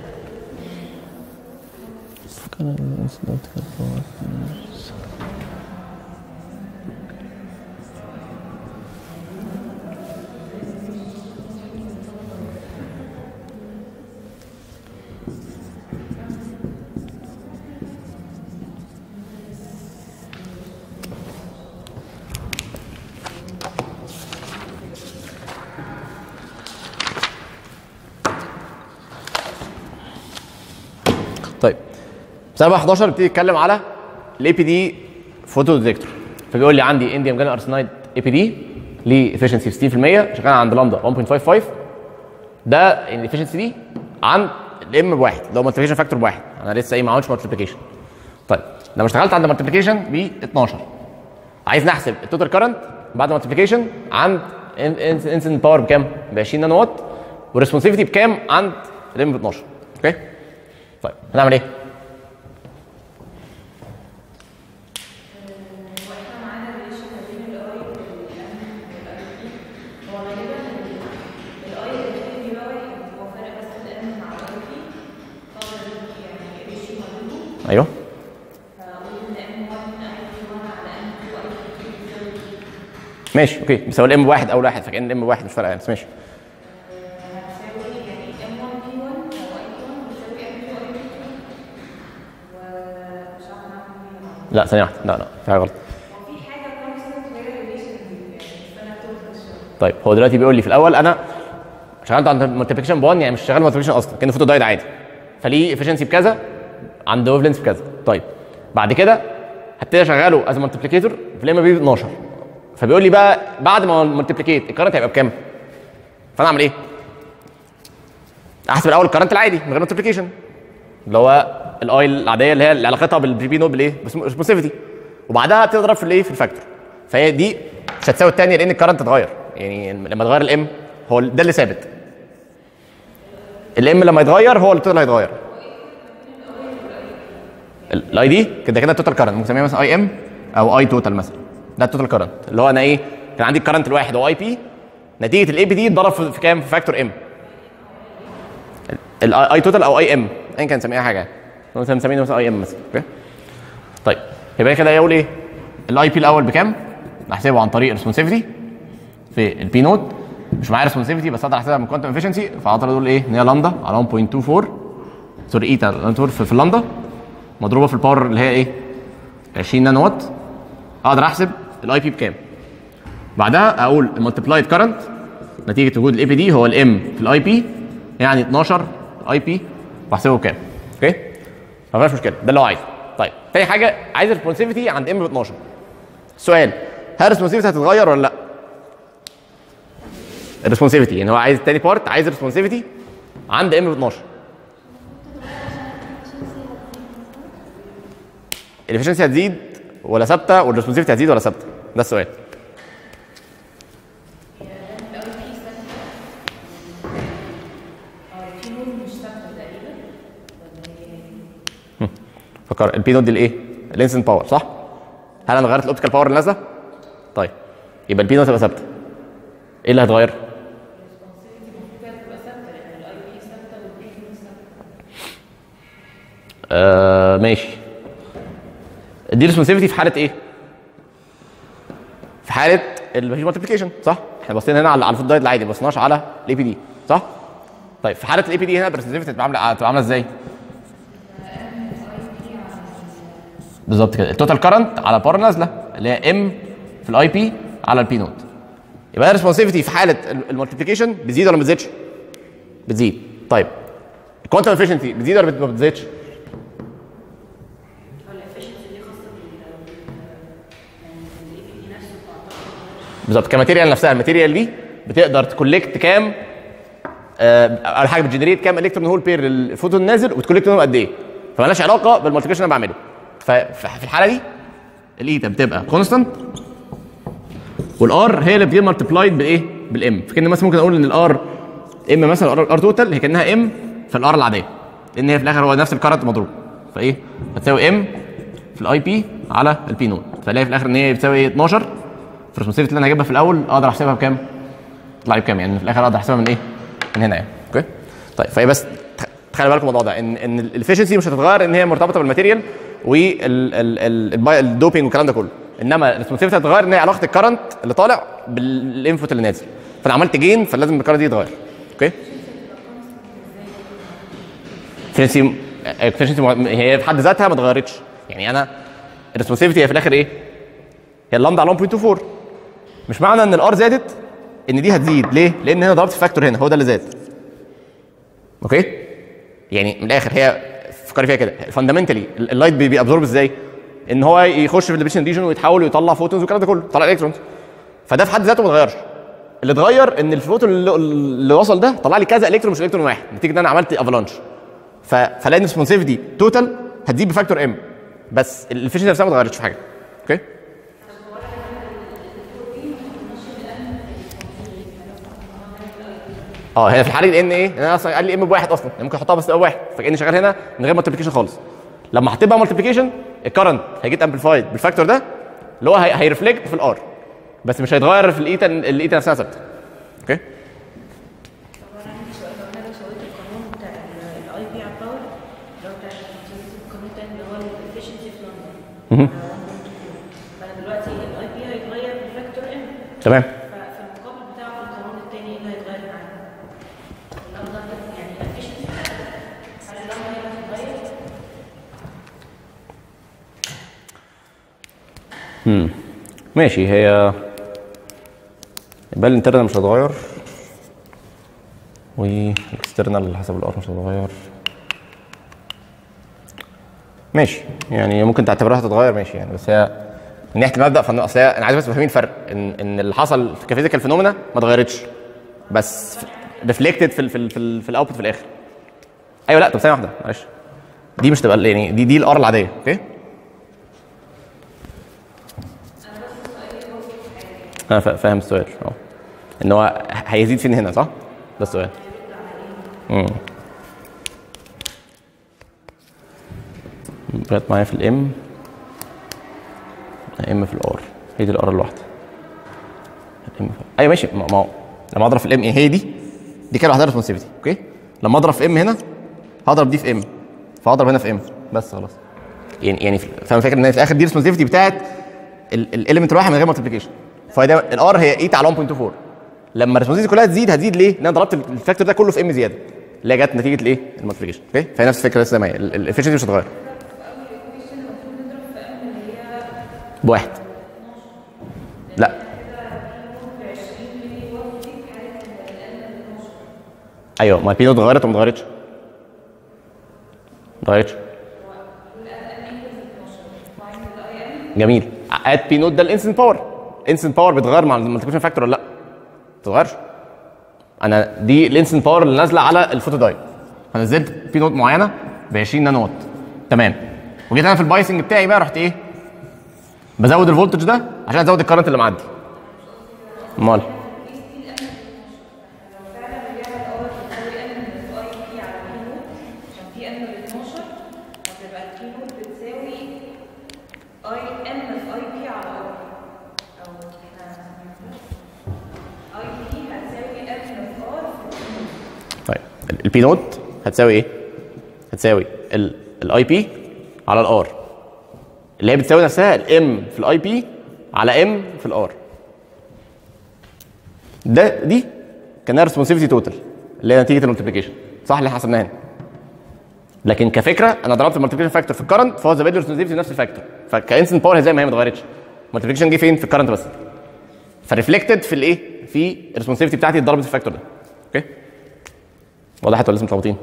S1: طيب سنه 11 بيبتدي يتكلم على الاي بي دي فوتو ديتكتور فبيقول لي عندي انديوم جانا ارسنايد اي بي دي ليه efficiency 60% شغال عند لامدا 1.55 ده الافشنسي دي عند الام بواحد اللي هو مالتيبيكيشن فاكتور بواحد انا لسه ايه ما عملتش مالتيبيكيشن طيب لما اشتغلت عند مالتيبيكيشن ب 12 عايز نحسب التوتال كرنت بعد مالتيبيكيشن عند انسنت باور بكام؟ ب 20 نانو وات والريسبونسيفيتي بكام عند الام ب 12 اوكي؟ طيب هنعمل ايه؟
S2: واحنا معانا الريليشن ما بين الاي والام والاي بي هو غالبا الاي اللي بيبقى واحد هو فرق بس الام مع الاي بي فاقدر اجيب يعني ريشيو ما بينهم
S1: ايوه
S2: فاقول ان ام 1 اي بي 1 على ام 2 اي بي 2 بيساوي
S1: ماشي اوكي بس هو الام واحد اول واحد فكان الام واحد مش فارقه يعني بس ماشي
S2: هتساوي يعني ام 1 بي 1 او اي بي 1 بتساوي ام 2 اي بي 2 ومش عارفه نعمل ايه
S1: لا ثانيه واحده لا لا في حاجه غلط
S2: هو في حاجه كونستنت غير الريليشن دي يعني بس انا توتال شويه
S1: طيب هو دلوقتي بيقول لي في الاول انا شغلت عند مالتيبيكيشن ب 1 يعني مش شغال مالتيبيكيشن اصلا كانه فوتو دايد عادي فليه افشنسي بكذا عند ويف لينس بكذا طيب بعد كده هبتدي اشغله از مالتيبيكيتور في الام بي ب 12 فبيقول لي بقى بعد ما مالتيبيكيت الكرنت هيبقى بكام؟ فانا اعمل ايه؟ احسب الاول الكرنت العادي من غير مالتيبيكيشن اللي هو الاي العاديه اللي هي اللي علاقتها بالجي بي نود بالايه؟ بالريسبونسيفيتي وبعدها هبتدي اضرب في الايه؟ في الفاكتور فهي دي مش هتساوي الثانيه لان الكرنت اتغير يعني لما تغير الام هو ده اللي ثابت الام لما يتغير هو التوتال هيتغير الاي دي كده كده التوتال كرنت ممكن نسميها مثلا اي ام او اي توتال مثلا ده التوتال كرنت اللي هو انا ايه كان عندي الكرنت الواحد هو اي بي نتيجه الاي بي دي اتضرب في في كام في فاكتور ام الاي توتال او اي ام ايا كان نسميها حاجه يعني مثلا نسميها مثلا اي ام مثلا اوكي طيب يبقى كده يقول ايه الاي بي الاول بكام احسبه عن طريق ريسبونسيفيتي في البي نود مش معايا ريسبونسيفيتي بس اقدر احسبها من كوانتم افشنسي فاقدر اقول ايه ان هي لامدا على 1.24 سوري ايتا لامدا في في اللامدا مضروبه في الباور اللي هي ايه 20 نانو وات اقدر احسب الاي بي بكام بعدها اقول المالتيبلايد كرنت نتيجه وجود الاي بي دي هو الام في الاي بي يعني 12 اي بي بحسبه بكام اوكي ما فيهاش مشكله ده اللي هو عايزه طيب تاني حاجه عايز الريسبونسيفيتي عند ام ب 12 السؤال هل الريسبونسيفيتي هتتغير ولا لا؟ الريسبونسيفيتي يعني هو عايز التاني بارت عايز الريسبونسيفيتي عند ام ب 12 الافشنسي هتزيد ولا ثابته والريسبونسيفيتي هتزيد ولا ثابته؟ ده السؤال
S2: في نور مش ثابته تقريبا ولا ايه؟
S1: فكر البي نود دي الايه؟ الانسنت باور صح؟ هل انا غيرت الاوبتيكال باور اللي نازله؟ طيب يبقى البي نود هتبقى ثابته ايه اللي هيتغير؟
S2: كده تبقى ثابته لان الاي بي ثابته والبي نور ثابته
S1: آه ماشي دي ريسبونسيفيتي في حاله ايه؟ في حاله اللي مفيش مالتيبيكيشن صح؟ احنا بصينا هنا على على الفود دايت العادي ما بصيناش على الاي بي دي صح؟ طيب في حاله الاي بي دي هنا الريسبونسيفيتي هتبقى عامله هتبقى عامله ازاي؟ بالظبط كده التوتال كرنت على باور نازله اللي هي ام في الاي بي على البي نوت يبقى الريسبونسيفيتي في حاله المالتيبيكيشن بتزيد ولا ما بتزيدش؟ بتزيد طيب الكوانتم افشنسي بتزيد ولا ما بتزيدش؟ بالظبط كماتيريال نفسها الماتيريال دي بتقدر تكولكت كام آه، اول حاجه بتجنريت كام الكترون هول بير للفوتون النازل وتكولكت منهم قد ايه فمالهاش علاقه بالمالتيبيكيشن اللي انا بعمله ففي الحاله دي الايتا بتبقى كونستانت والار هي اللي بتجيب مالتيبلايد بالايه بالام فكان مثلا ممكن اقول ان الار ام مثلا ار توتال هي كانها ام في الار العاديه لان هي في الاخر هو نفس الكارنت مضروب فايه هتساوي ام في الاي بي على البي نود فالاقي في الاخر ان هي بتساوي ايه 12 في الريسبونسيفيتي اللي انا هجيبها في الاول اقدر احسبها بكام؟ تطلع لي بكام يعني في الاخر اقدر احسبها من ايه؟ من هنا يعني اوكي؟ طيب فهي بس تخ- تخلي بالكم من الموضوع ده ان ان الافشنسي مش هتتغير ان هي مرتبطه بالماتيريال والدوبينج والكلام ده كله انما الريسبونسيفيتي هتتغير ان هي علاقه الكرنت اللي طالع بالانفوت اللي نازل فانا عملت جين فلازم الكرنت دي يتغير اوكي؟ efficiency efficiency هي في حد ذاتها ما اتغيرتش يعني انا الريسبونسيفيتي هي في الاخر ايه؟ هي اللامدا على 1.24 مش معنى ان الار زادت ان دي هتزيد ليه؟ لان هنا ضربت في فاكتور هنا هو ده اللي زاد اوكي؟ يعني من الاخر هي فكري فيها كده فاندامنتالي اللايت بيابزورب ازاي؟ ان هو يخش في الديبريشن ريجن ويتحول ويطلع فوتونز والكلام ده كله يطلع الكترونز فده في حد ذاته ما اتغيرش اللي اتغير ان الفوتون اللي, اللي وصل ده طلع لي كذا الكترون مش الكترون واحد نتيجه ان انا عملت افالانش ف... فلاقي الريسبونسيفيتي توتال هتزيد بفاكتور ام بس الافشنسي نفسها ما اتغيرتش في حاجه اوكي اه هنا في الحاله دي ان ايه؟ انا اصلا قال لي ام بواحد اصلا يعني ممكن احطها بس واحد فكاني شغال هنا من غير مالتيبيكيشن خالص لما حطيت بقى مالتيبيكيشن الكرنت هيجيت امبليفايد بالفاكتور ده اللي هو هي- هيرفلكت في الار بس مش هيتغير في الايتا الايتا نفسها ثابته اوكي
S2: طب انا عندي سؤال لو انا سويت القانون بتاع الاي بي على الباور اللي هو بتاع القانون التاني اللي هو الافشنسي في لندن فانا دلوقتي الاي بي هيتغير بفاكتور ام
S1: تمام
S2: ففي المقابل بتاعه في القانون التاني ايه اللي هيتغير معاه؟ اللمبه يعني الافشنسي هل اللمبه هي اللي هتتغير؟
S1: ماشي هي يبقى الانترنال مش هتغير والاكسترنال حسب الار مش هتغير ماشي يعني ممكن تعتبرها هتتغير ماشي يعني بس هي من ناحيه المبدا فانا اصل هي- انا عايز بس تفهمين الفرق ان ان اللي حصل في كفيزيكال فينومينا ما اتغيرتش بس ريفلكتد في ال في ال في, ال في الاوتبوت في الاخر ايوه لا طب ثانيه واحده معلش دي مش تبقى يعني دي دي الار العاديه اوكي انا فا- فاهم السؤال اه ان هو هيزيد فين هنا صح؟ ده السؤال امم بقت معايا في الام ام في الار هي دي الار الواحده الام في ايوه ماشي ما ما هو لما اضرب في الام هي دي دي كده لوحدها ريسبونسيفيتي اوكي لما اضرب في ام هنا هضرب دي في ام فهضرب هنا في ام بس خلاص يعني يعني فاهم فاكر ان في الاخر دي ريسبونسيفيتي بتاعت الاليمنت الواحد من غير مالتيبيكيشن فده الار هي 8 على 1.24 لما الريسبونسيفيتي كلها تزيد هتزيد ليه؟ لان انا ضربت الفاكتور ده كله في ام زياده اللي هي جت نتيجه الايه؟ المالتيبيكيشن اوكي فهي نفس الفكره لسه زي ما هي الافشنسي مش هتتغير بواحد لا ايوه ما البي نوت اتغيرت ولا ما اتغيرتش؟ ما اتغيرتش جميل ات بي نوت ده الانسنت باور انسنت باور بيتغير مع المالتيبيكيشن فاكتور ولا لا؟ ما بتتغيرش انا دي الانسنت باور اللي نازله على الفوتو دايود انا نزلت بي نوت معينه ب 20 نانو وات تمام وجيت انا في البايسنج بتاعي بقى رحت ايه؟ بزود الفولتج ده عشان ازود الكرنت اللي معدي امال
S2: عشان في ان ب 12 هتبقى البي نوت بتساوي اي ان في اي بي على ار او اي بي هتساوي ان في ار في البي نوت
S1: طيب البي نوت هتساوي ايه؟ هتساوي الاي بي على الار اللي هي بتساوي نفسها الام في الاي بي على ام في الار ده دي كانها ريسبونسيفيتي توتال اللي هي نتيجه الملتبليكيشن صح اللي احنا حسبناها هنا لكن كفكره انا ضربت الملتبليكيشن فاكتور في الكرنت فهو زائد ريسبونسيفيتي نفس الفاكتور فكانسنت باور هي زي ما هي ما اتغيرتش الملتبليكيشن جه فين في الكرنت بس فريفلكتد في الايه في الريسبونسيفيتي بتاعتي اتضربت في الفاكتور ده اوكي وضحت ولا لسه متلخبطين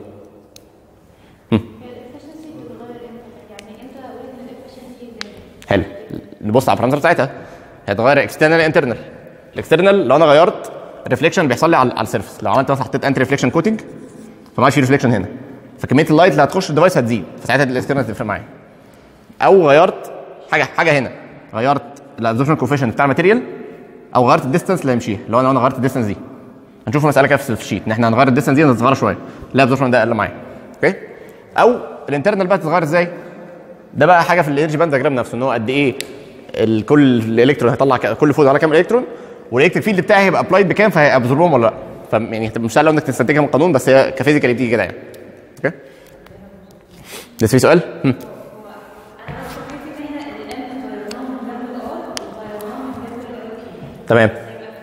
S3: الافشنسي بتتغير امتى؟ يعني امتى اقول ان الافشنسي زادت؟
S1: حلو نبص على البارامتر بتاعتها هيتغير اكسترنال انترنال الاكسترنال لو انا غيرت الريفليكشن بيحصل لي على على السيرفس لو عملت مثلا حطيت انتي ريفليكشن كوتنج فما عادش في ريفليكشن هنا فكميه اللايت اللي هتخش الديفايس هتزيد فساعتها الاكسترنال تفرق معايا او غيرت حاجه حاجه هنا غيرت الابزوربشن كوفيشنت بتاع الماتيريال او غيرت الديستنس اللي هيمشيها لو انا لو انا غيرت الديستنس دي هنشوف مساله كده في الشيت ان احنا هنغير الديستنس دي نصغرها شويه لا الابزوربشن ده اقل معايا اوكي او الانترنال بقى تتغير ازاي ده بقى حاجه في الانرجي باند دياجرام نفسه ان هو قد ايه ال- كل الالكترون هيطلع ك- كل فوز على كام الكترون والالكتريك فيلد بتاعي هيبقى ابلايد بكام فهيابزوربهم ولا لا ف يعني هتبقى مش سهل انك تستنتجها من القانون بس هي كفيزيكالي بتيجي كده يعني اوكي لسه في سؤال؟ هم. تمام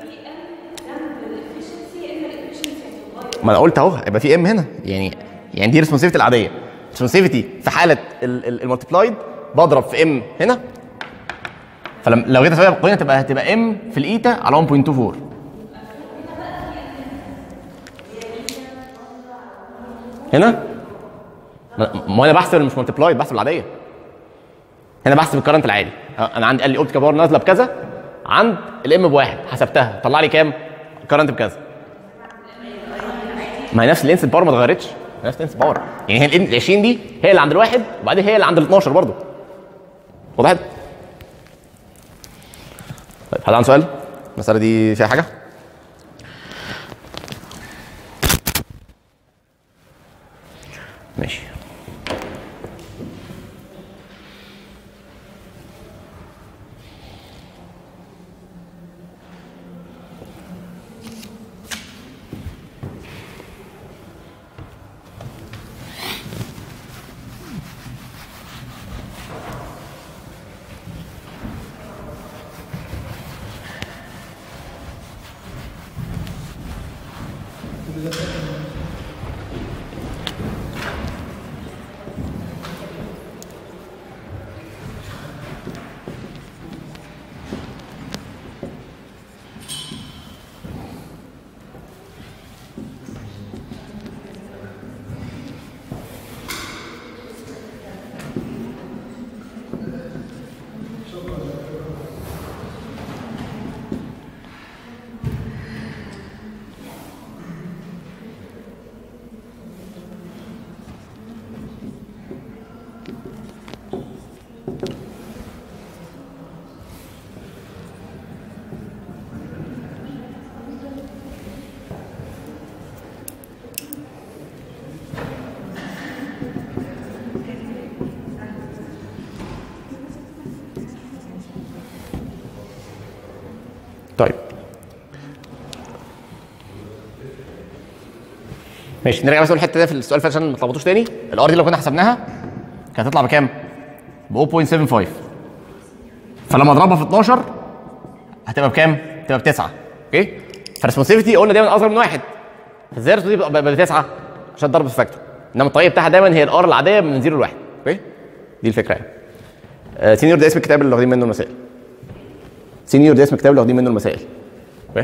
S1: ما انا قلت اهو هيبقى في ام هنا يعني يعني دي ريسبونسيفيتي العاديه ريسبونسيفيتي في حاله المالتيبلايد بضرب في ام هنا فلما لو جيت اسويها بالقوانين تبقى هتبقى ام في الايتا على 1.24 هنا ما ما انا بحسب مش مالتيبلايد بحسب العاديه هنا بحسب الكرنت العادي انا عندي قال لي اوبتيكال باور نازله بكذا عند الام بواحد حسبتها طلع لي كام كرنت بكذا ما هي نفس الانس باور ما اتغيرتش نفس الانس باور يعني هي ال 20 دي هي اللي عند الواحد وبعدين هي اللي عند ال 12 برضه وضحت طيب حد عنده سؤال المساله دي فيها حاجه ماشي طيب ماشي نرجع بس الحته ده في السؤال اللي فات عشان ما تلخبطوش تاني الار دي لو كنا حسبناها كانت هتطلع بكام؟ ب 0.75 فلما اضربها في 12 هتبقى بكام؟ هتبقى بتسعه اوكي؟ فالريسبونسيفيتي قلنا دايما اصغر من واحد فازاي دي بتبقى بتسعه؟ عشان ضرب الفاكتور انما الطريقه بتاعها دايما هي الار العاديه من 0 ل 1 اوكي؟ دي الفكره يعني آه سينيور ده اسم الكتاب اللي واخدين منه المسائل سينيور ده اسم الكتاب اللي واخدين منه المسائل اوكي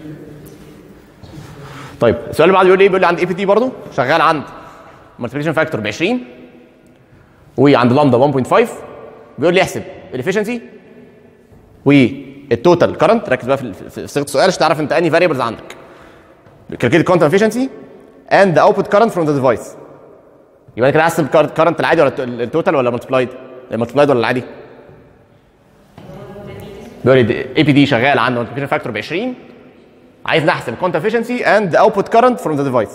S1: طيب السؤال اللي بعده بيقول ايه بيقول لي عند اي بي تي برضه شغال عند مالتيبيكيشن فاكتور ب 20 وعند لامدا 1.5 بيقول لي احسب الافشنسي والتوتال كرنت ركز بقى في في صيغه السؤال عشان تعرف انت انهي فاريبلز عندك calculate quantum efficiency and the output current from the device يبقى انا كده احسب الكرنت العادي ولا التوتال ولا ملتبلايد الملتبلايد ولا العادي بيقول لي اي بي دي شغال عنده مالتيبيكيشن فاكتور ب 20 عايز نحسب كونت افشنسي اند اوتبوت كرنت فروم ذا ديفايس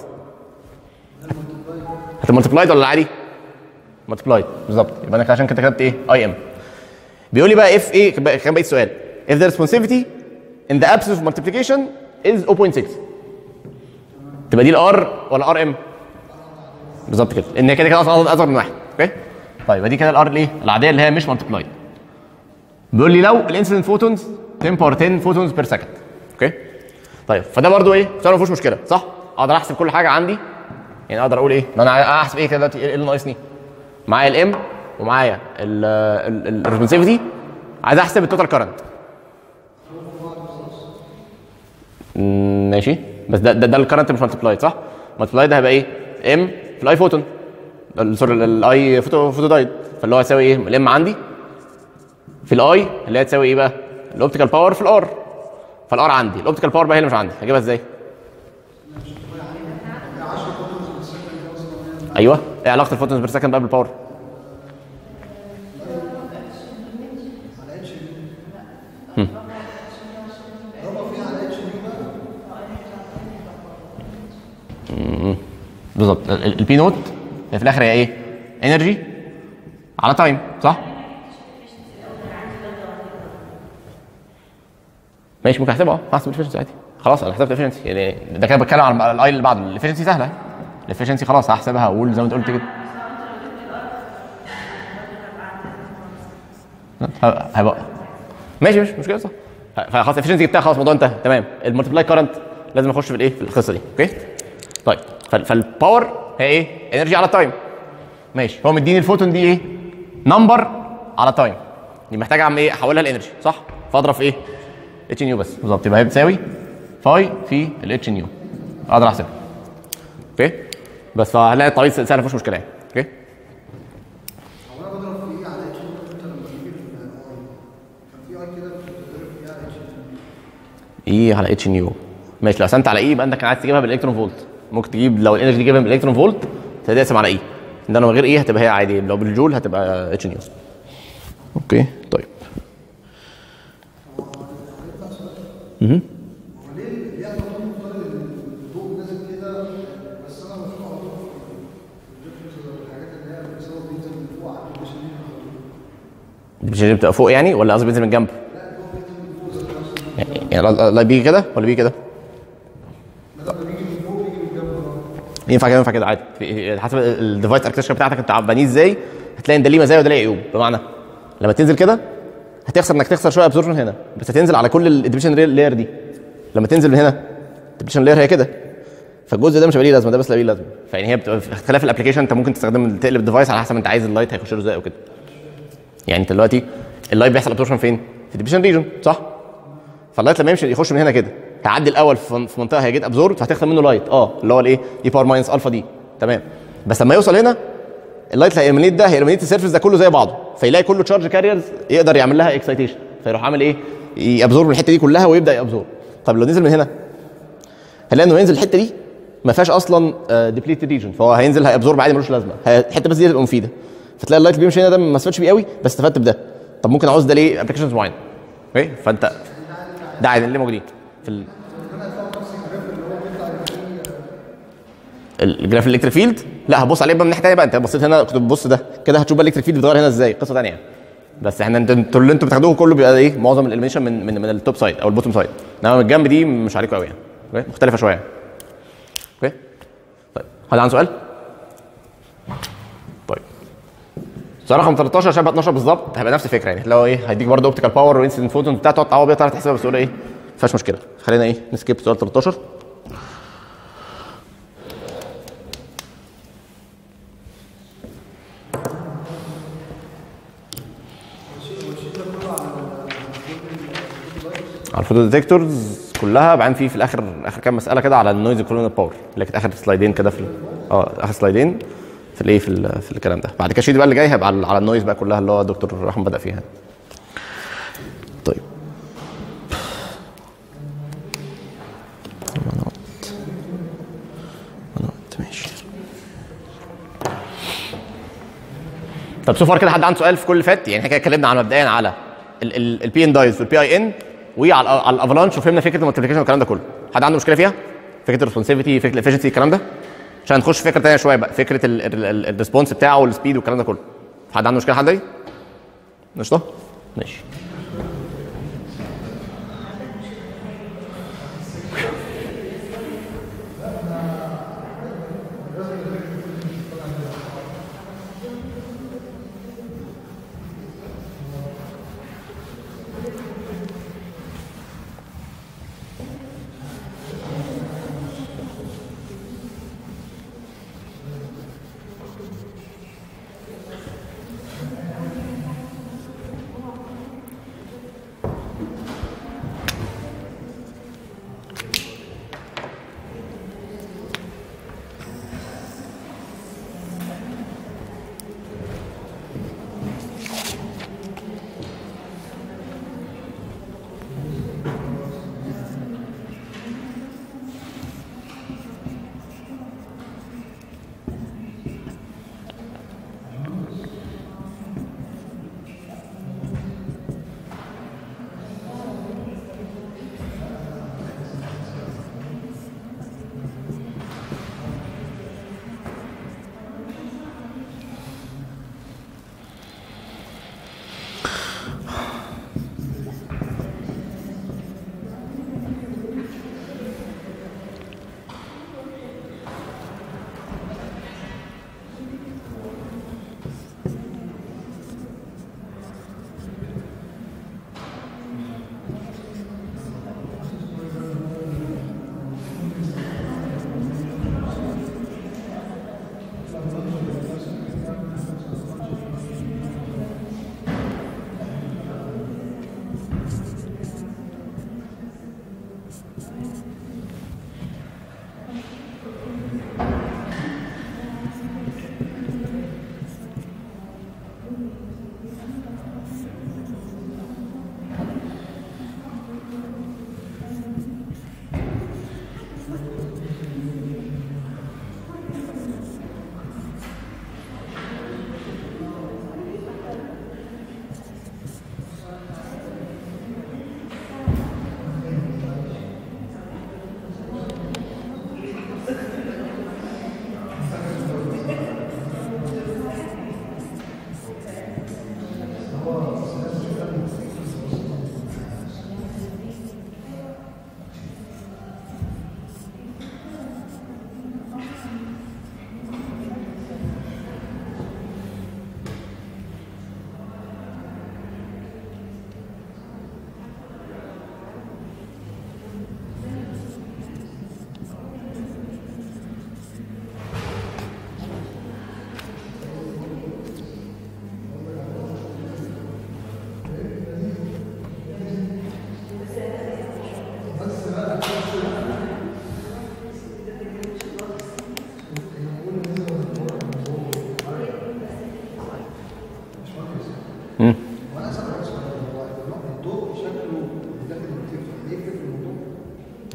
S1: هتملتبلايد ولا العادي؟ ملتبلايد بالظبط يبقى انا كده عشان كده كتبت ايه؟ اي ام بيقول لي بقى اف ايه كان بقى السؤال if the responsivity in the absence of multiplication is 0.6 تبقى دي الار ولا ار ام؟ بالظبط كده ان هي كده كده اصلا اصغر من واحد اوكي؟ طيب يبقى دي كده الار الايه؟ العاديه اللي هي مش ملتبلايد بيقول لي لو الانسيدنت فوتونز 10 باور 10 فوتونز بير سكند اوكي طيب فده برضو ايه سؤال ما فيهوش مشكله صح اقدر احسب كل حاجه عندي يعني اقدر اقول ايه ما انا احسب ايه كده دلوقتي ايه اللي ناقصني معايا الام ومعايا الريسبونسيفيتي عايز احسب التوتال كرنت ماشي بس ده ده, ده الكرنت مش مالتبلايد صح مالتبلايد ده هيبقى ايه ام في الاي فوتون سوري الاي فوتو فوتو دايد فاللي هو هيساوي ايه الام عندي في الاي اللي هي تساوي ايه بقى الاوبتيكال باور في الار فالار عندي الاوبتيكال باور بقى هي اللي مش عندي هجيبها ازاي ايوه ايه علاقه الفوتونز بير سكند بقى بالباور هم. مم. بالظبط البي نوت هي في الاخر هي ايه؟ انرجي على تايم صح؟ ماشي ممكن احسبها اه هحسب الافشنسي عادي خلاص انا حسبت الافشنسي يعني ده كده بتكلم عن الاي اللي بعده الافشنسي سهله الافشنسي خلاص هحسبها واقول زي ما انت قلت كده ه- هيبقى ماشي مش مشكله صح فخلاص الافشنسي جبتها خلاص الموضوع انتهى تمام الملتبلاي كارنت لازم اخش في الايه في القصه دي اوكي طيب فال- فالباور هي ايه انرجي على تايم ماشي هو مديني الفوتون دي ايه نمبر على تايم دي محتاجه اعمل ايه احولها لانرجي صح فاضرب في ايه اتش نيو بس بالظبط يبقى هي بتساوي فاي في الاتش نيو اقدر احسبها اوكي بس هنلاقي الطريق سهل مفيش مشكله يعني اوكي
S4: هو انا بضرب في ايه على اتش انت لما تيجي في الاي كان في اي كده بتضرب فيها على اتش
S1: اي على اتش نيو ماشي لو قسمت على اي يبقى انت كان عايز تجيبها بالالكترون فولت ممكن تجيب لو الانرجي دي جايبها بالالكترون فولت تبتدي تقسم على اي ده من غير ايه هتبقى هي عادي لو بالجول هتبقى اتش نيو اوكي طيب مهم. الديفيجن دي بتبقى فوق يعني ولا قصدي بينزل من الجنب؟ يعني يعني لا- لا بيجي كده ولا بيجي كده؟ ينفع كده ينفع كده عادي في- حسب الديفايس اركتشر بتاعتك انت بانيه ازاي هتلاقي ان ده ليه مزايا وده ليه عيوب بمعنى لما تنزل كده هتخسر انك تخسر شويه ابزوربشن هنا بس هتنزل على كل الديفيجن لاير دي لما تنزل من هنا الديفيجن لاير هي كده فالجزء ده مش هيبقى ليه لازمه ده بس اللي ليه لازمه فيعني هي بتبقى في اختلاف الابلكيشن انت ممكن تستخدم تقلب الديفايس على حسب انت عايز اللايت هيخش له ازاي او كده يعني انت دلوقتي اللايت بيحصل ابزوربشن فين؟ في الديفيجن ريجن صح؟ فاللايت لما يمشي يخش من هنا كده هيعدي الاول في في منطقه هيجيت ابزورب فهتخسر منه لايت اه اللي هو الايه؟ اي باور ماينس الفا دي تمام بس لما يوصل هنا اللايت اللي هيرمينيت ده هيرمينيت السيرفيس ده كله زي بعضه فيلاقي كله تشارج كاريرز يقدر يعمل لها اكسايتيشن فيروح عامل ايه؟ يابزورب الحته دي كلها ويبدا يابزورب طب لو نزل من هنا هنلاقي انه ينزل الحته دي ما فيهاش اصلا ديبليتد ريجن فهو هينزل هيابزورب عادي ملوش لازمه هي- الحته بس دي تبقى مفيده فتلاقي اللايت اللي بيمشي هنا ده ما استفدتش بيه قوي بس استفدت بده طب ممكن عاوز ده ليه ابلكيشنز معينه اوكي فانت ده عادي اللي موجودين في ال... الجراف الالكتريك فيلد لا هبص عليه بقى من ناحيه ثانيه بقى انت بصيت هنا كنت بتبص ده كده هتشوف بقى الالكتريك فيلد بيتغير هنا ازاي قصه ثانيه يعني. بس احنا انت- انتوا اللي انتوا بتاخدوه كله بيبقى ايه معظم الاليميشن من من من التوب سايد او البوتوم سايد انما من الجنب دي مش عليكم قوي يعني اوكي مختلفه شويه يعني. اوكي طيب حد عنده سؤال؟ طيب سؤال رقم 13 شبه 12 بالظبط هيبقى نفس الفكره يعني اللي هو ايه هيديك برضه اوبتيكال باور وانسيدنت فوتون بتاع تقعد تعوض بيها تعرف تحسبها بس تقول ايه ما فيهاش مشكله خلينا ايه نسكيب سؤال 13 على الفوتو ديتكتورز كلها بعدين في في الاخر اخر كام مساله كده على النويز كولونال باور اللي كانت اخر سلايدين كده في ال- اه اخر سلايدين في الايه في, ال- في الكلام ده بعد كده الشيت بقى اللي جاي هيبقى على, على النويز بقى كلها اللي هو دكتور رحمه بدا فيها طيب مناط مناط ماشي طب سو فار كده حد عنده سؤال في كل اللي فات يعني احنا كده اتكلمنا على مبدئيا على البي ان دايز والبي اي ان وعلى على الافلانش وفهمنا فكره المالتيبيكيشن والكلام ده كله حد عنده مشكله فيها فكره الريسبونسيفيتي فكره الافشنسي الكلام ده عشان نخش في فكره ثانيه شويه بقى فكره الريسبونس بتاعه والسبيد والكلام ده كله حد عنده مشكله حد ايه قشطه ماشي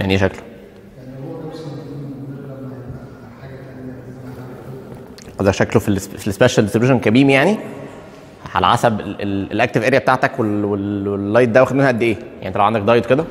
S1: يعني ايه شكله ده شكله في ال في السبيشال ديستريبيوشن كبيم يعني على حسب الاكتيف اريا بتاعتك وال- وال- واللايت ده واخد منها قد ايه يعني انت لو عندك دايت كده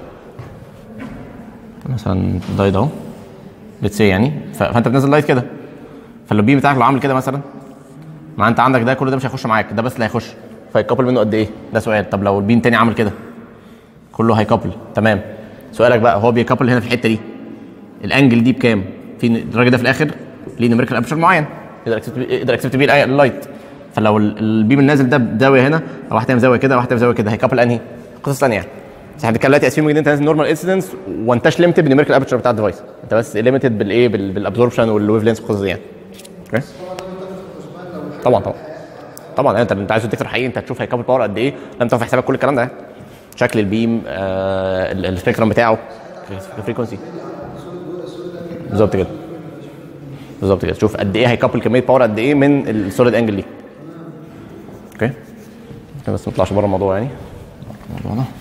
S1: مثلا دايت اهو ليتس يعني ف- فانت بتنزل لايت كده فاللو بي بتاعك لو عامل كده مثلا ما انت عندك ده كل ده مش هيخش معاك ده بس اللي هيخش فيكابل منه قد ايه ده سؤال طب لو البين تاني عامل كده كله هيكابل تمام سؤالك بقى هو بيكابل هنا في الحته دي الانجل دي بكام في الراجل ده في الاخر ليه نيوميريكال ابشر معين يقدر اكسبت يقدر اكسبت بيه الأي- اللايت فلو ال- البيم النازل ده بزاويه هنا او واحده بزاويه كده واحده بزاويه كده هيكابل انهي قصص ثانيه يعني بس احنا بنتكلم دلوقتي اسيومنج ان انت نازل نورمال انسيدنس وانتش ليميتد بالنيوميريكال ابشر بتاع الديفايس انت بس ليميتد بالايه بال- بالابزوربشن والويف لينس والقصص دي يعني اوكي طبعا طبعا طبعا انت انت عايز تديك حقيقي انت هتشوف هيكابل باور قد ايه لازم تاخد في حسابك كل الكلام ده شكل البيم آه ال- السبيكترم بتاعه الفريكونسي بالظبط كده بالظبط كده شوف قد ايه هيكابل كميه باور قد ايه من السوليد انجل دي اوكي عشان بس ما نطلعش بره الموضوع يعني الموضوع ده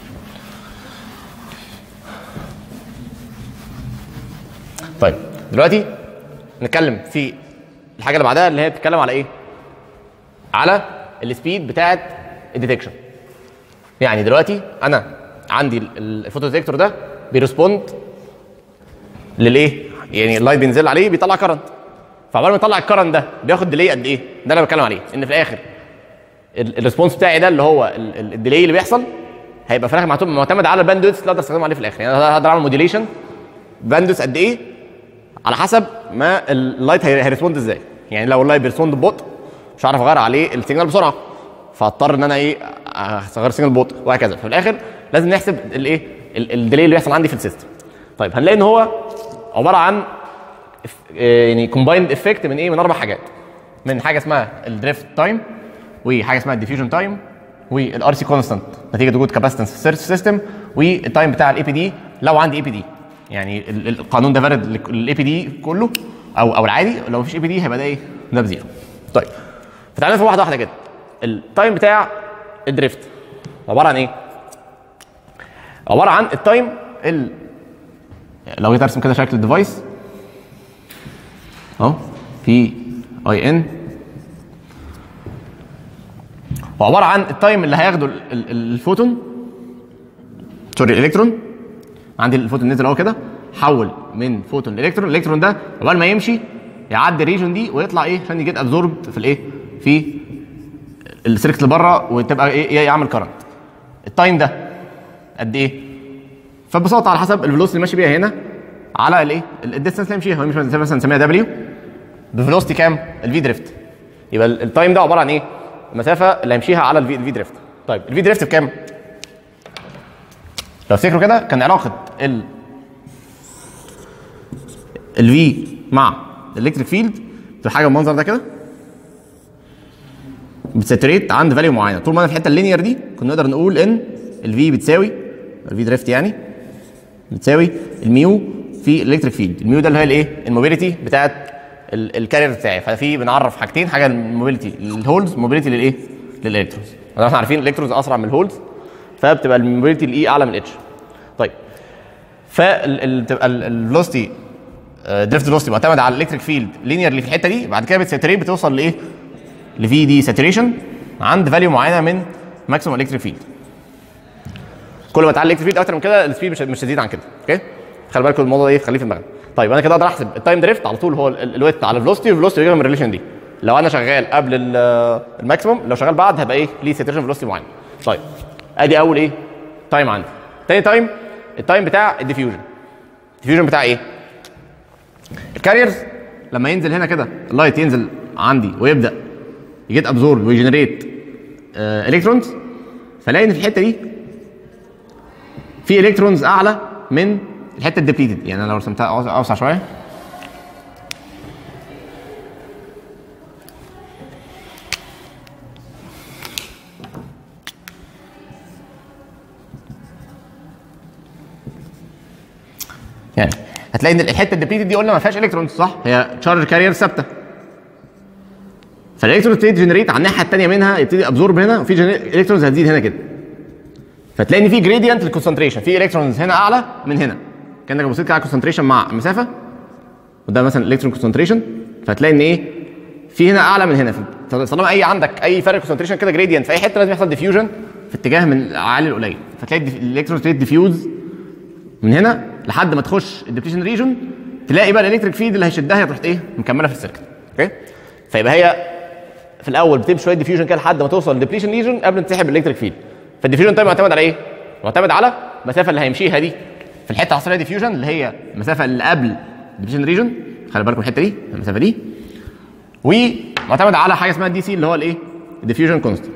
S1: طيب دلوقتي نتكلم في الحاجه اللي بعدها اللي هي بتتكلم على ايه؟ على السبيد بتاعه الديتكشن يعني دلوقتي انا عندي ال- ال- الفوتو ديتكتور ده بيرسبوند للايه؟ يعني اللايت بينزل عليه بيطلع كرنت فعقبال ما يطلع الكرنت ده بياخد ديلي قد ايه؟ ده اللي انا بتكلم عليه ان في الاخر ال- الريسبونس بتاعي ده اللي هو ال- ال- الديلي اللي بيحصل هيبقى في الاخر معتمد معتمد على الباندويث اللي اقدر استخدمه عليه في الاخر يعني انا هقدر اعمل موديليشن باندويث قد ايه على حسب ما اللايت هي- هيرسبوند ازاي يعني لو اللايت بيرسبوند ببطء مش هعرف اغير عليه السيجنال بسرعه فاضطر ان انا ايه اغير السيجنال ببطء وهكذا في الاخر لازم نحسب الايه ال- الديلي اللي بيحصل عندي في السيستم طيب هنلاقي ان هو عباره عن إف- آه، يعني كومبايند افكت من ايه من اربع حاجات من حاجه اسمها الدريفت تايم وحاجه اسمها الديفيوجن تايم والار سي كونستانت نتيجه وجود كاباسيتنس في السيرش سيستم والتايم بتاع الاي بي دي لو عندي اي بي دي يعني ال- ال- القانون ده فارد للاي بي دي كله او او العادي لو مفيش اي بي دي هيبقى ده ايه؟ ده بزيرو. طيب فتعالى نفهم واحده واحده كده التايم بتاع الدريفت عباره عن ايه؟ عباره عن التايم ال لو جيت ارسم كده شكل الديفايس اهو في اي ان وعباره عن التايم اللي هياخده ال- ال- الفوتون سوري الالكترون عندي الفوتون نزل اهو كده حول من فوتون لالكترون الالكترون ده عقبال ما يمشي يعدي الريجون دي ويطلع ايه عشان يجيت ابزوربد في الايه في السيركت اللي بره وتبقى ايه إيه يعمل كرنت التايم ده قد ايه فببساطه على حسب الفلوس اللي ماشي بيها هنا على الايه الديستنس اللي يمشيها هو مش مثلا نسميها دبليو بفيلوستي كام الفي دريفت يبقى ال- التايم ده عباره عن ايه المسافه اللي هيمشيها على الفي الفي دريفت طيب الفي دريفت بكام لو تفتكروا كده كان علاقه ال الفي مع الالكتريك فيلد بتبقى حاجه بالمنظر ده كده بتساتوريت عند فاليو معينه طول ما انا في الحته اللينير دي كنا نقدر نقول ان الفي بتساوي الفي دريفت يعني بتساوي الميو في الالكتريك فيلد الميو ده اللي هي الايه الموبيليتي بتاعت ال- الكارير بتاعي ففي بنعرف حاجتين حاجه الموبيليتي للهولز موبيليتي للايه للالكترونز احنا عارفين الالكترونز اسرع من الهولز فبتبقى الموبيليتي الاي اعلى من الاتش طيب فبتبقى الفلوستي دريفت فيلوستي معتمد على الالكتريك فيلد لينيرلي في الحته دي بعد كده بتساتوريت بتوصل لايه لفي دي ساتوريشن عند فاليو معينه من ماكسيموم الكتريك فيلد كل ما تعلي الالكتريك فيلد اكتر من كده السبيد مش مش هتزيد عن كده اوكي خلي بالكم الموضوع ده ايه خليه في دماغك طيب انا كده اقدر احسب التايم دريفت على طول هو ال- الويت على الفلوستي والفلوستي بيجي من الريليشن دي لو انا شغال قبل ال- الماكسيموم لو شغال بعد هبقى ايه ليه ساتوريشن فلوستي معين طيب ادي اول ايه تايم عندي تاني تايم التايم بتاع الديفيوجن الديفيوجن بتاع ايه الكاريرز لما ينزل هنا كده اللايت ينزل عندي ويبدا يجيت ابزورب ويجنريت الكترونز فلاقي ان في الحته دي في الكترونز اعلى من الحته الديبليتد يعني انا لو رسمتها أوس- اوسع شويه يعني هتلاقي ان الحته الديبليتد دي قلنا ما فيهاش الكترونز صح هي تشارج كارير ثابته فالالكترون تبتدي تجنريت على الناحيه الثانيه منها يبتدي ابزورب هنا وفي الكترونز هتزيد هنا كده فتلاقي ان في جريدينت للكونسنتريشن في الكترونز هنا اعلى من هنا كانك بصيت كده على الكونسنتريشن مع المسافه وده مثلا الكترون كونسنتريشن فهتلاقي ان ايه في هنا اعلى من هنا في- طالما اي عندك اي فرق كونسنتريشن كده جريدينت في اي حته لازم يحصل ديفيوجن في اتجاه من العالي للقليل فتلاقي الالكترون ستيت ديفيوز من هنا لحد ما تخش الديبليشن ريجون تلاقي بقى الالكتريك فيلد اللي هيشدها هي تروح ايه مكمله في السيركت اوكي فيبقى هي في الاول بتمشي شويه ديفيوجن كده لحد ما توصل للديبليشن ريجون قبل ما تسحب الالكتريك فيلد فالديفيوجن طيب معتمد على ايه؟ معتمد على المسافه اللي هيمشيها دي في الحته اللي حصل فيها ديفيوجن اللي هي المسافه اللي قبل الديبليشن ريجون خلي بالكم الحته دي المسافه دي ومعتمد على حاجه اسمها دي سي اللي هو الايه؟ الديفيوجن كونستنت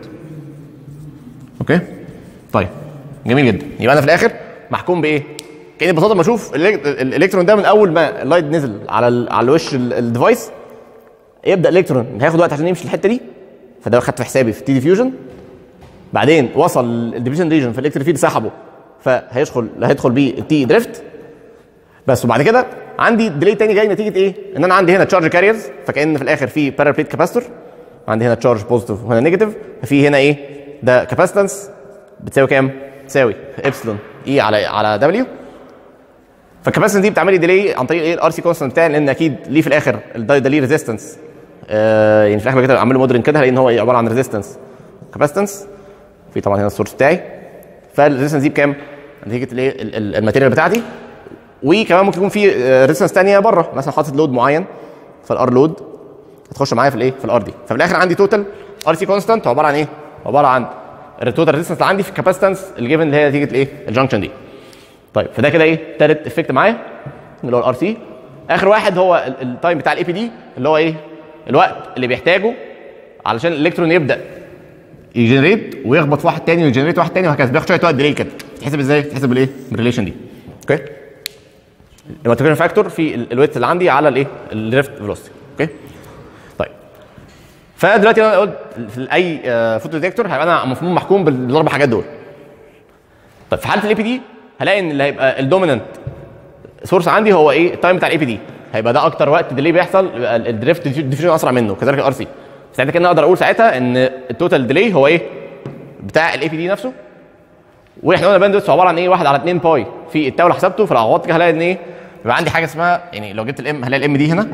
S1: اوكي؟ طيب جميل جدا يبقى انا في الاخر محكوم بايه؟ كاني ببساطه ما اشوف الإلك- الالكترون ده من اول ما اللايت نزل على ال- على وش ال- الديفايس يبدا الالكترون هياخد وقت عشان يمشي الحته دي فده خدت في حسابي في تي ديفيوجن بعدين وصل الديفيوجن ريجن فالالكتريك فيلد سحبه فهيدخل هيدخل بيه التي دريفت بس وبعد كده عندي ديلي تاني جاي نتيجه ايه؟ ان انا عندي هنا تشارج كاريرز فكان في الاخر في بارا بليت كاباستور عندي هنا تشارج بوزيتيف وهنا نيجاتيف ففي هنا ايه؟ ده كاباسيتنس بتساوي كام؟ بتساوي ابسلون اي على على دبليو فالكاباسيتنس دي بتعمل لي ديلي عن طريق ايه الار سي كونستنت بتاعي لان اكيد ليه في الاخر الداي ده ليه ريزيستنس آه يعني في الاخر كده اعمل له مودرن كده هلاقي ان هو إيه؟ عباره عن ريزيستنس كاباسيتنس في طبعا هنا السورس بتاعي فالريزيستنس دي بكام؟ نتيجه الايه ال- ال- الماتيريال بتاعتي وكمان ممكن يكون في ريزيستنس ثانيه بره مثلا حاطط لود معين فالار لود هتخش معايا في الايه في الار دي ففي الاخر عندي توتال ار سي كونستانت عباره عن ايه عباره عن التوتال ريزيستنس اللي عندي في الكاباسيتنس اللي جيفن اللي هي نتيجه الايه الجنكشن دي طيب فده كده ايه تالت افكت معايا اللي هو الار سي اخر واحد هو ال- التايم بتاع الاي بي دي اللي هو ايه الوقت اللي بيحتاجه علشان الالكترون يبدا يجنريت ويخبط في واحد تاني ويجنريت واحد تاني وهكذا بياخد شويه وقت ديلي كده تحسب ازاي تحسب بالايه بالريليشن دي اوكي المالتيبيكيشن فاكتور في ال- الويت اللي عندي على الايه الدريفت فيلوسيتي اوكي طيب فدلوقتي انا قلت في اي فوتو ديتكتور هيبقى انا مفهوم محكوم بال- بالاربع حاجات دول طيب في حاله الاي بي دي هلاقي ان اللي هيبقى الدوميننت سورس عندي هو ايه التايم بتاع الاي بي دي هيبقى ده اكتر وقت ديلي بيحصل يبقى ال- الدريفت ديفيجن اسرع منه كذلك الار سي ساعتها كده اقدر اقول ساعتها ان التوتال ديلي هو ايه بتاع الاي بي دي نفسه واحنا قلنا باندويث عباره عن ايه 1 على 2 باي في التاو اللي حسبته فلو عوضت كده هلاقي ان ايه يبقى عندي حاجه اسمها يعني لو جبت الام هلاقي الام دي هنا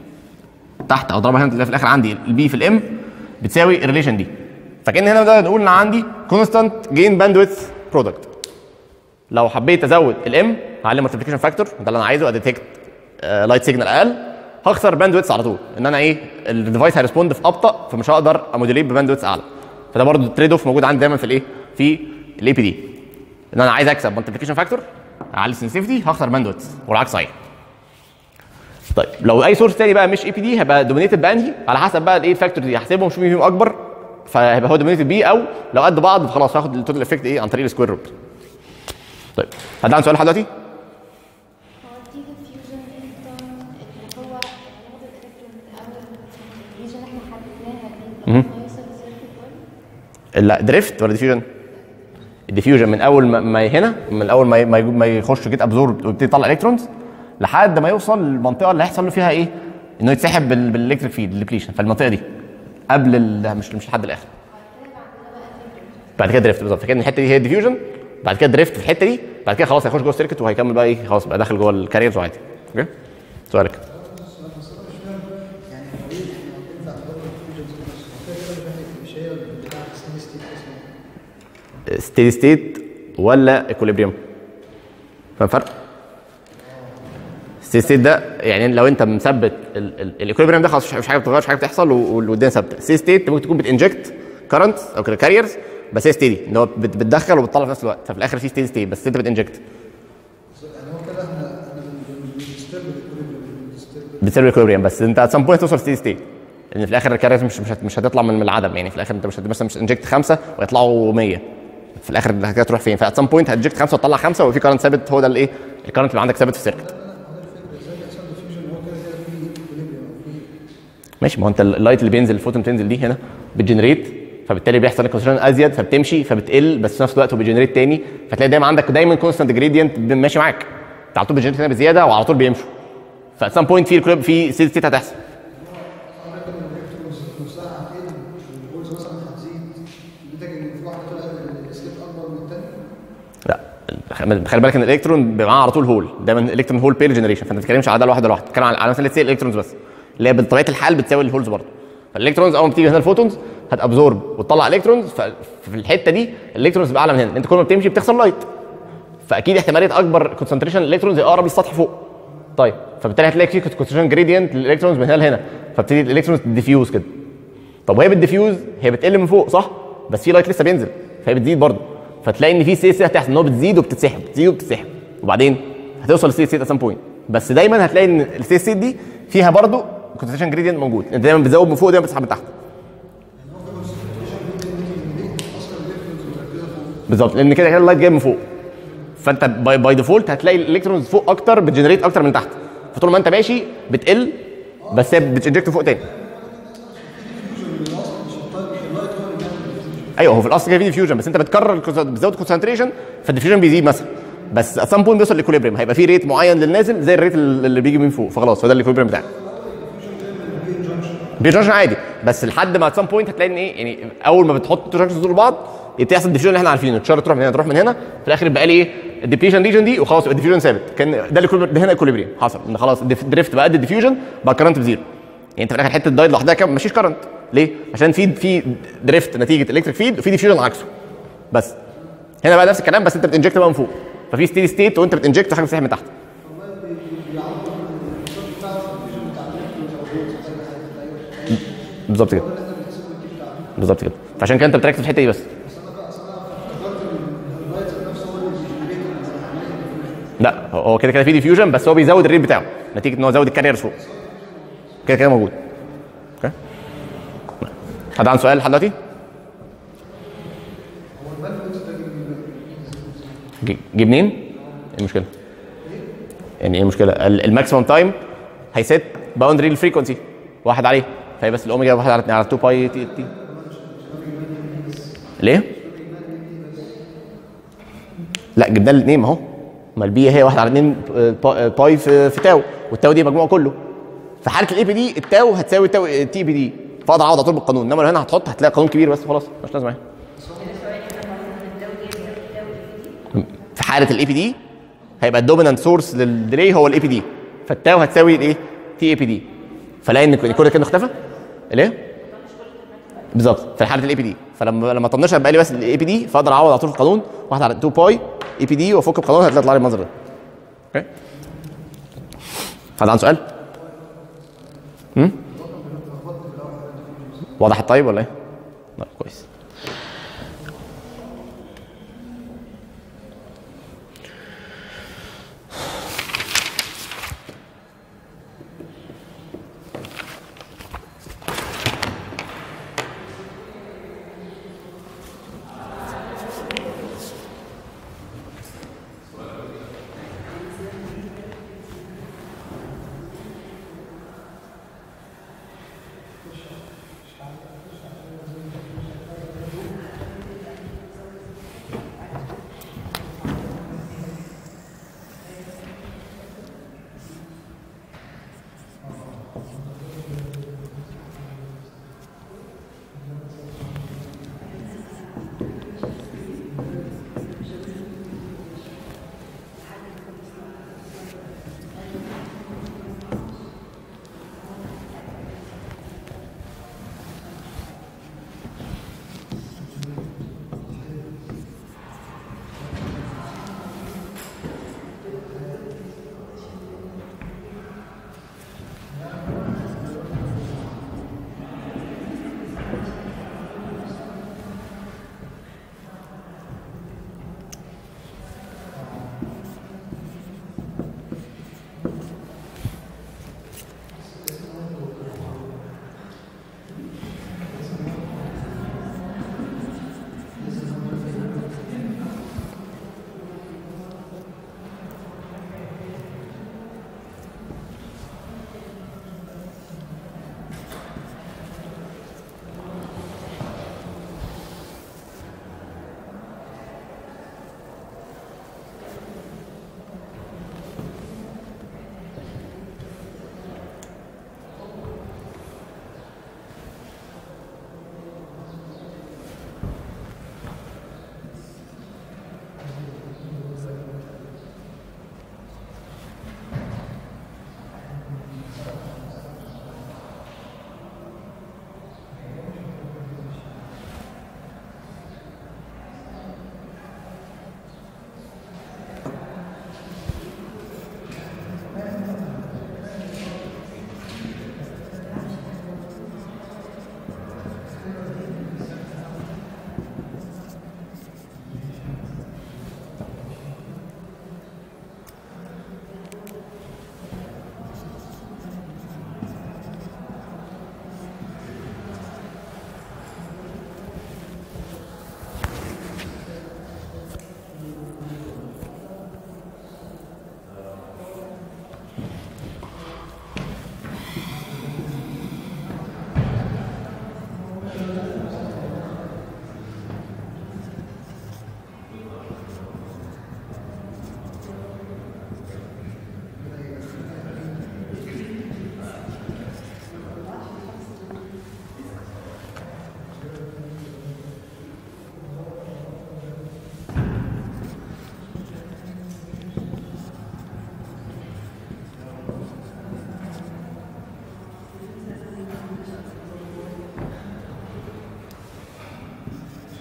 S1: تحت اضربها هنا تلاقي في الاخر عندي البي في الام بتساوي الريليشن دي فكان هنا نقدر نقول ان عندي كونستانت جين باندويث برودكت لو حبيت ازود الام هعلم مالتيبيكيشن فاكتور ده اللي انا عايزه اديتكت لايت سيجنال اقل هخسر باندويث على طول ان انا ايه الديفايس هيرسبوند في ابطا فمش هقدر اموديليت بباندويث اعلى فده برضه تريد اوف موجود عندي دايما في الايه في الاي بي دي ان انا عايز اكسب مالتيبيكيشن فاكتور اعلي السنسيفيتي هخسر باندويث والعكس صحيح طيب لو اي سورس تاني بقى مش اي بي دي هيبقى دومينيتد بانهي على حسب بقى الايه الفاكتور دي هحسبهم شوف مين فيهم اكبر فهيبقى هو دومينيتد بيه او لو قد بعض خلاص هاخد التوتال افكت ايه عن طريق السكوير روت طيب حد عنده سؤال لحد دلوقتي؟
S3: هو التي ديفيوجن الكترون اللي هو هياخد الالكترون من اول الريجن اللي احنا حددناها دي لغايه ما يوصل للسيركت بوينت
S1: لا دريفت ولا ديفيوجن؟ الديفيوجن من اول ما- ما هنا من اول ما ما ما يخش جيت ابزورب ويبتدي يطلع الكترونز لحد ما يوصل للمنطقه اللي هيحصل له فيها ايه؟ انه يتسحب بال- بالالكتريك فيلد الديبليشن فالمنطقه دي قبل ال- مش مش لحد الاخر بعد كده دريفت بالظبط فكان الحته دي هي الديفيوجن بعد كده دريفت في الحته دي بعد كده خلاص هيخش جوه السيركت وهيكمل بقى ايه خلاص بقى داخل جوه الكاريرز وعادي اوكي سؤالك ستيدي ستيت ولا اكوليبريم فاهم الفرق؟ ستيدي ستيت ده يعني لو انت مثبت الاكوليبريم ده خلاص مش مش حاجه بتتغير مش حاجه بتحصل و- والدنيا ثابته ستيدي ستيت ممكن تكون بتنجكت كرنت او كاريرز بس هي ستيدي ان هو بت- بتدخل وبتطلع في نفس الوقت ففي الاخر في ستيدي ستيت بس انت بتنجكت
S4: يعني هو كده احنا احنا بنستبدل الاكوليبريم بنستبدل
S1: بتسيب الاكوليبريم بس انت ات سام بوينت توصل ستيدي ستيت لان في الاخر الكاريرز مش مش, هت- مش هتطلع من من العدم يعني في الاخر انت مش هت- مثلا مش انجكت خمسه ويطلعوا 100 في الاخر انت كده تروح فين فات سام بوينت هتجكت خمسه وتطلع خمسه وفي كارنت ثابت هو ده الايه الكارنت اللي عندك ثابت في السيركت
S4: ازاي يحصل ديفيوجن هو كده كده في اكوليبريم او في
S1: ماشي ما هو انت اللايت اللي بينزل الفوتون بتنزل دي هنا بتجنريت فبالتالي بيحصل لك كونسنتريشن ازيد فبتمشي فبتقل بس في نفس الوقت هو بيجنريت تاني فتلاقي دايما عندك دايما كونستنت جريدينت ماشي معاك انت على طول بتجنريت هنا بزياده وعلى طول بيمشوا فات سام بوينت في equilibrium- في ستيت ستيت هتحصل
S4: عندك الالكترونز نفسها هتقل والهولز مثلا هتزيد نتيجه ان في واحده طلعت السليب اكبر من الثانيه
S1: لا خ- خلي بالك ان الالكترون بيبقى معاه على طول هول دايما الالكترون هول بير جنريشن فانت ما بتتكلمش على ده لوحده لوحده بتتكلم على على مثلا سي الالكترونز بس اللي هي بطبيعه الحال بتساوي الهولز برضه فالالكترونز اول ما بتيجي هنا الفوتونز هتابزورب وتطلع الكترونز ففي الحته دي الالكترونز بقى اعلى من هنا انت كل ما بتمشي بتخسر لايت فاكيد احتماليه اكبر كونسنتريشن الالكترونز اقرب للسطح فوق طيب فبالتالي هتلاقي في كونسنتريشن جريدينت للالكترونز من هنا لهنا فبتبتدي الالكترونز تديفيوز كده طب وهي بتديفيوز هي بتقل من فوق صح بس في لايت لسه بينزل فهي بتزيد برضه فتلاقي ان في سي سي هتحصل ان هو بتزيد وبتتسحب بتزيد وبتتسحب وبعدين هتوصل للسي سي ات سام بوينت بس دايما هتلاقي ان السي سي دي فيها برضه كونسنتريشن جريدينت موجود انت دايما بتزود من فوق دايما بتسحب من تحت بالظبط لان كده كده اللايت جاي من فوق فانت باي, باي ديفولت هتلاقي الالكترونز فوق اكتر بتجنريت اكتر من تحت فطول ما انت ماشي بتقل بس هي بتنجكت فوق تاني ايوه هو في الاصل كده في ديفيوجن بس انت بتكرر الكونس- بتزود الكونسنتريشن فالديفيوجن بيزيد مثلا بس ات سام بوينت بيوصل للايكوليبريم هيبقى في ريت معين للنازل زي الريت اللي بيجي من فوق فخلاص هو ده الايكوليبريم بتاعك بي جانكشن عادي بس لحد ما ات سام بوينت هتلاقي ان ايه يعني اول ما بتحط تو جانكشنز دول بعض يبتدي يحصل الديفيوجن اللي احنا عارفينه الشاره تروح من هنا تروح من هنا في الاخر يبقى لي ايه الديبليشن ريجن دي وخلاص يبقى الديفيوجن ثابت كان ده اللي ده هنا ايكوليبريم حصل ان خلاص الدريفت بقى قد الديفيوجن بقى الكرنت بزيرو يعني انت في الاخر حته الدايد لوحدها كام مفيش كرنت ليه؟ عشان في في دريفت نتيجه الكتريك فيد وفي ديفيوجن عكسه بس هنا بقى نفس الكلام بس انت بتنجكت بقى من فوق ففي ستيدي ستيت وانت بتنجكت حاجه بتسحب من تحت بالظبط كده بالظبط كده فعشان كده انت بتركز في الحته دي بس لا هو هو كده كده في ديفيوجن بس هو بيزود الريت بتاعه نتيجه ان هو زود الكارير فوق كده كده موجود اوكي حد عنده سؤال لحد دلوقتي؟ جي جي منين؟ ايه المشكله؟ يعني ايه المشكله؟ ال- الماكسيمم تايم هيسيت باوندري للفريكونسي واحد عليه فهي بس الاوميجا واحد على على 2 باي تي تي ليه؟ لا جبنا الاثنين ما هو ما البي هي واحد على 2 باي في, في تاو والتاو دي مجموعه كله في حاله الاي بي دي التاو هتساوي تاو تي بي دي فاقدر اقعد على طول بالقانون انما لو هنا هتحط هتلاقي قانون كبير بس خلاص مش لازم يعني. في حاله الاي بي دي هيبقى الدومينانت سورس للديلي هو الاي بي دي فالتاو هتساوي الايه تي اي بي دي فلاقي ان كل كده اختفى ليه بالظبط في حاله الاي بي دي فلما لما طنشها بقى لي بس الاي بي دي فاقدر اعوض على طول القانون واحد على 2 باي اي بي دي وافك القانون هتلاقي يطلع لي المنظر ده اوكي حد عنده سؤال؟ امم واضح الطيب ولا ايه؟ لا كويس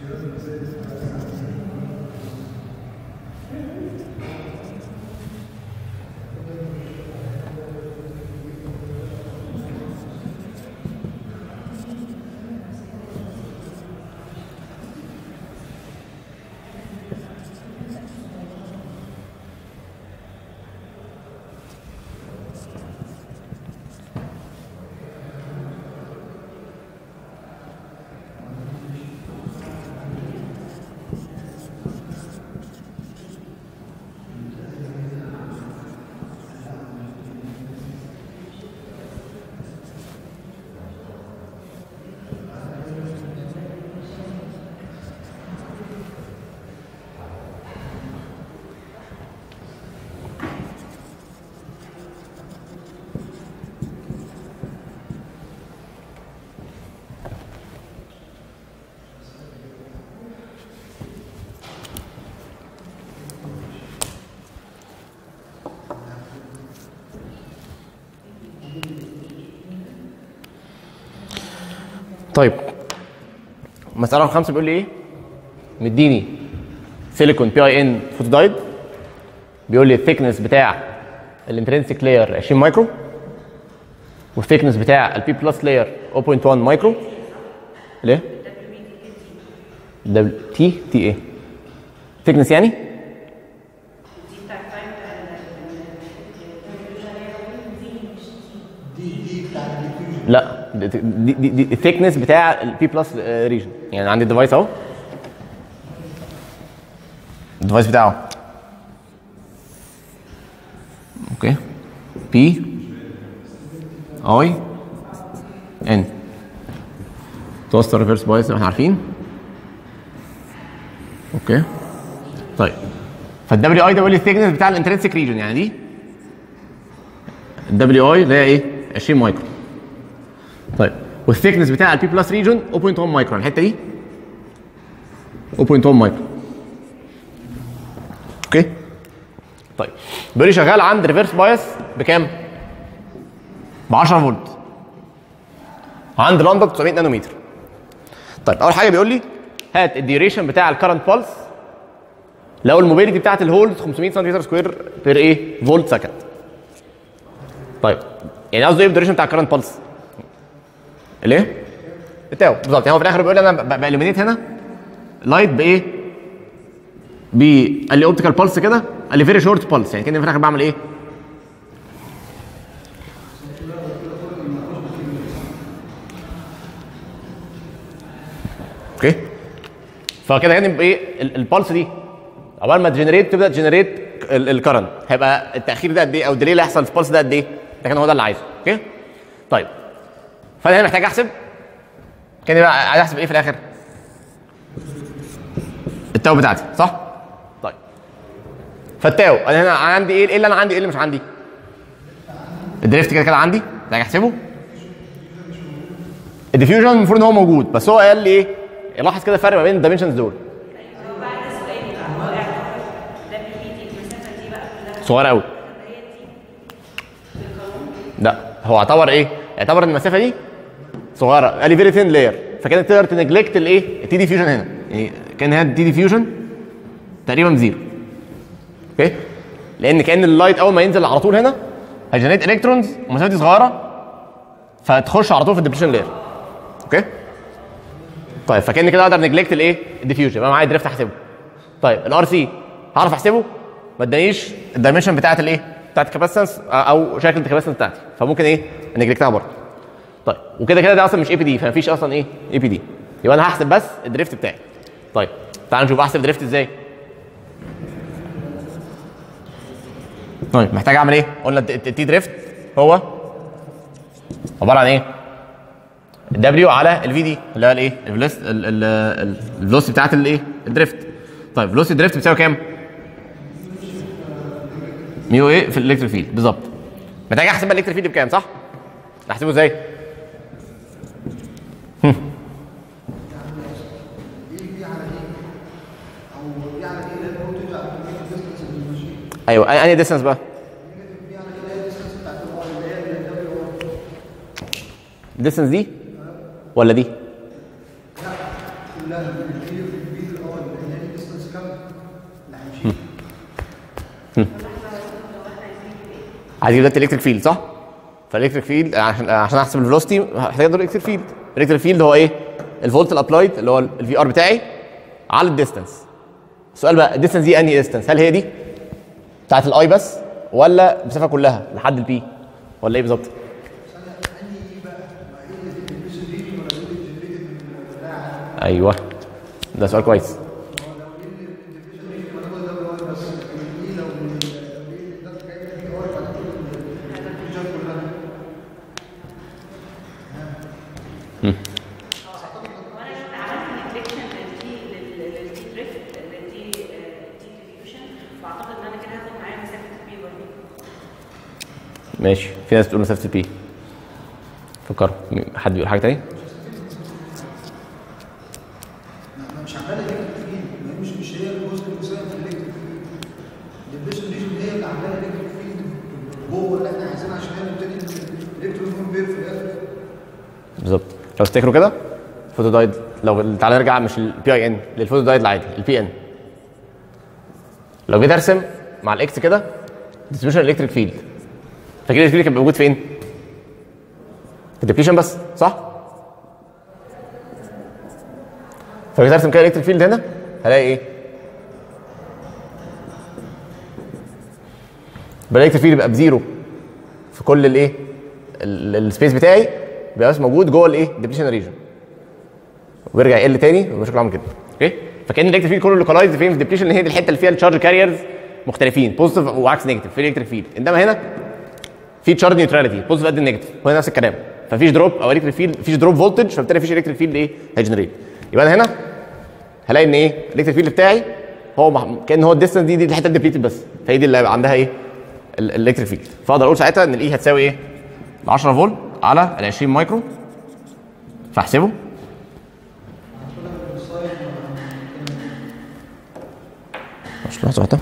S1: طيب مسألة رقم خمسة بيقول لي ايه؟ مديني سيليكون بي اي ان فوتودايد بيقول لي الثيكنس بتاع الانترنسيك لاير 20 مايكرو والثيكنس بتاع البي بلس لاير 0.1 مايكرو ليه؟ دبل تي تي ايه؟ ثيكنس يعني؟ لا دي دي, دي, دي الثيكنس بتاع البي بلس ريجن يعني عندي الديفايس اهو الديفايس بتاعه اوكي بي اي ان توستر ريفرس بايس زي ما احنا عارفين اوكي طيب فالدبليو اي ده بيقول لي الثيكنس بتاع الانترنسيك ريجن يعني دي الدبليو اي اللي هي ايه 20 مايكرو طيب والثيكنس بتاع البي بلس ريجن 0.1 مايكرون الحته دي 0.1 مايكرون اوكي طيب بيقول لي شغال عند ريفرس بايس بكام؟ ب 10 فولت عند لندا 900 نانومتر طيب اول حاجه بيقول لي هات الديوريشن بتاع الكرنت بالس لو الموبيليتي بتاعت الهولد 500 سنتيمتر سكوير بير ايه فولت سكند طيب يعني قصده ايه الديوريشن بتاع الكرنت بالس الايه؟ التاو بالظبط يعني هو في الاخر بيقول لي انا باليمينيت هنا لايت بايه؟ ب قال لي اوبتيكال بالس كده قال لي فيري شورت بالس يعني كاني في الاخر بعمل ايه؟ اوكي فكده يعني بايه البالس دي عقبال ما تجنريت تبدا تجنريت الكرنت هيبقى التاخير ده قد ايه او الديلي اللي هيحصل في البالس ده قد ايه؟ ده كان هو ده اللي عايزه اوكي؟ طيب فانا هنا محتاج احسب كان بقى عايز احسب ايه في الاخر؟ التاو بتاعتي صح؟ طيب فالتاو انا هنا عندي ايه؟ ايه اللي انا عندي ايه اللي مش عندي؟ الدريفت كده كده عندي محتاج احسبه الديفيوجن المفروض ان هو موجود بس هو قال لي ايه؟ لاحظ كده الفرق ما بين الدايمنشنز دول
S2: هو بعد سؤالي بقى هو اعتبر ده بيدي المسافه دي بقى كلها
S1: صغيره قوي
S2: هي دي بالقانون
S1: لا هو اعتبر ايه؟ اعتبر ان المسافه دي صغيره قال لي فيري ثين لاير فكانت تقدر تنجلكت الايه؟ التي ديفيوجن هنا يعني كان هنا التي ديفيوجن تقريبا زيرو اوكي؟ لان كان اللايت اول ما ينزل على طول هنا هيجنريت الكترونز والمسافه دي صغيره فتخش على طول في الديبليشن لاير اوكي؟ طيب فكان كده اقدر نجلكت الايه؟ الديفيوجن يبقى معايا دريفت احسبه طيب الار سي هعرف احسبه ما ادانيش الدايمنشن بتاعت الايه؟ بتاعت الكاباسيتنس او شكل الكاباسيتنس بتاعتي فممكن ايه؟ نجلكتها برضه طيب وكده كده ده اصلا مش اي بي دي فمفيش اصلا ايه؟ اي بي دي يبقى انا هحسب بس الدريفت بتاعي طيب تعال نشوف احسب دريفت ازاي طيب محتاج اعمل ايه؟ قلنا التي دريفت هو عباره عن ايه؟ الدبليو على الفي دي اللي هو الايه؟ الفلوسيتي بتاعت الايه؟ الدريفت طيب فلوسيتي الدريفت بتساوي كام؟ ميو ايه في الالكتريك فيلد بالظبط محتاج احسب بقى الالكتريك فيلد بكام صح؟ احسبه ازاي؟ هم.
S4: او يعني ايه اللي هو ترجع للديستنس اللي ماشي
S1: ايوه انهي ديستنس بقى؟
S4: يعني كده الديستنس بتاعت الواي اللي هي اللي الدبليو
S1: الديستنس دي ولا دي؟
S4: كلها
S1: عايز اجيب دلوقتي الكتريك فيلد صح؟ فالالكتريك فيلد عشان عشان احسب الفيلوسيتي هحتاج ادور الالكتريك فيلد الالكتريك فيلد هو ايه؟ الفولت الابلايد اللي هو الفي ار بتاعي على الديستنس السؤال بقى الديستنس دي انهي ديستنس؟ هل هي دي بتاعت الاي بس ولا المسافه كلها لحد البي ولا ايه بالظبط؟ ايوه ده سؤال كويس
S2: وانا كنت عملت نيجلكشن للتي للتي دريفت للتي تي ديفيوشن فاعتقد ان انا كده هاخد معايا مسافه البي برضه
S1: ماشي في ناس بتقول مسافه البي فكروا حد بيقول حاجه تاني؟
S4: ما مش عماله الكتريك فيلد ما هي مش مش هي الجزء المساهم في الالكتريك فيلد الديبريشن ريجن هي اللي عماله الكتريك فيلد جوه اللي احنا عايزينها عشان هي نبتدي الالكترون يكون بير في الاخر
S1: بالظبط لو تفتكروا كده فوتو دايد لو تعالى نرجع مش البي اي ان للفوتو دايد العادي البي ان لو جيت ارسم مع الاكس كده ديستريبيوشن الكتريك فيلد فاكر الفيلد كان موجود فين؟ في الديبليشن بس صح؟ فجيت ارسم كده الكتريك فيلد هنا هلاقي ايه؟ يبقى الالكتريك فيلد يبقى بزيرو في كل الايه؟ السبيس بتاعي بيبقى بس موجود جوه الايه؟ ديبليشن ريجن ويرجع يقل تاني ويبقى شكله عامل كده اوكي فكان الالكتريك فيلد كله لوكالايزد فين في الديبليشن اللي هي دي الحته اللي فيها الشارج كاريرز مختلفين بوزيتيف وعكس نيجاتيف في الالكتريك فيلد انما هنا في تشارج نيوتراليتي بوزيتيف قد النيجاتيف وهنا نفس الكلام فمفيش دروب او الكتريك فيلد مفيش دروب فولتج فبالتالي مفيش الكتريك فيلد ايه هيجنريت يبقى انا هنا هلاقي ان ايه الالكتريك فيلد بتاعي هو مح... كان هو الديستنس دي دي الحته الديبليتد بس فهي دي اللي هيبقى عندها ايه ال- الالكتريك فيلد فاقدر اقول ساعتها ان الاي هتساوي ايه 10 فولت على ال 20 مايكرو فاحسبه مش لحظه واحده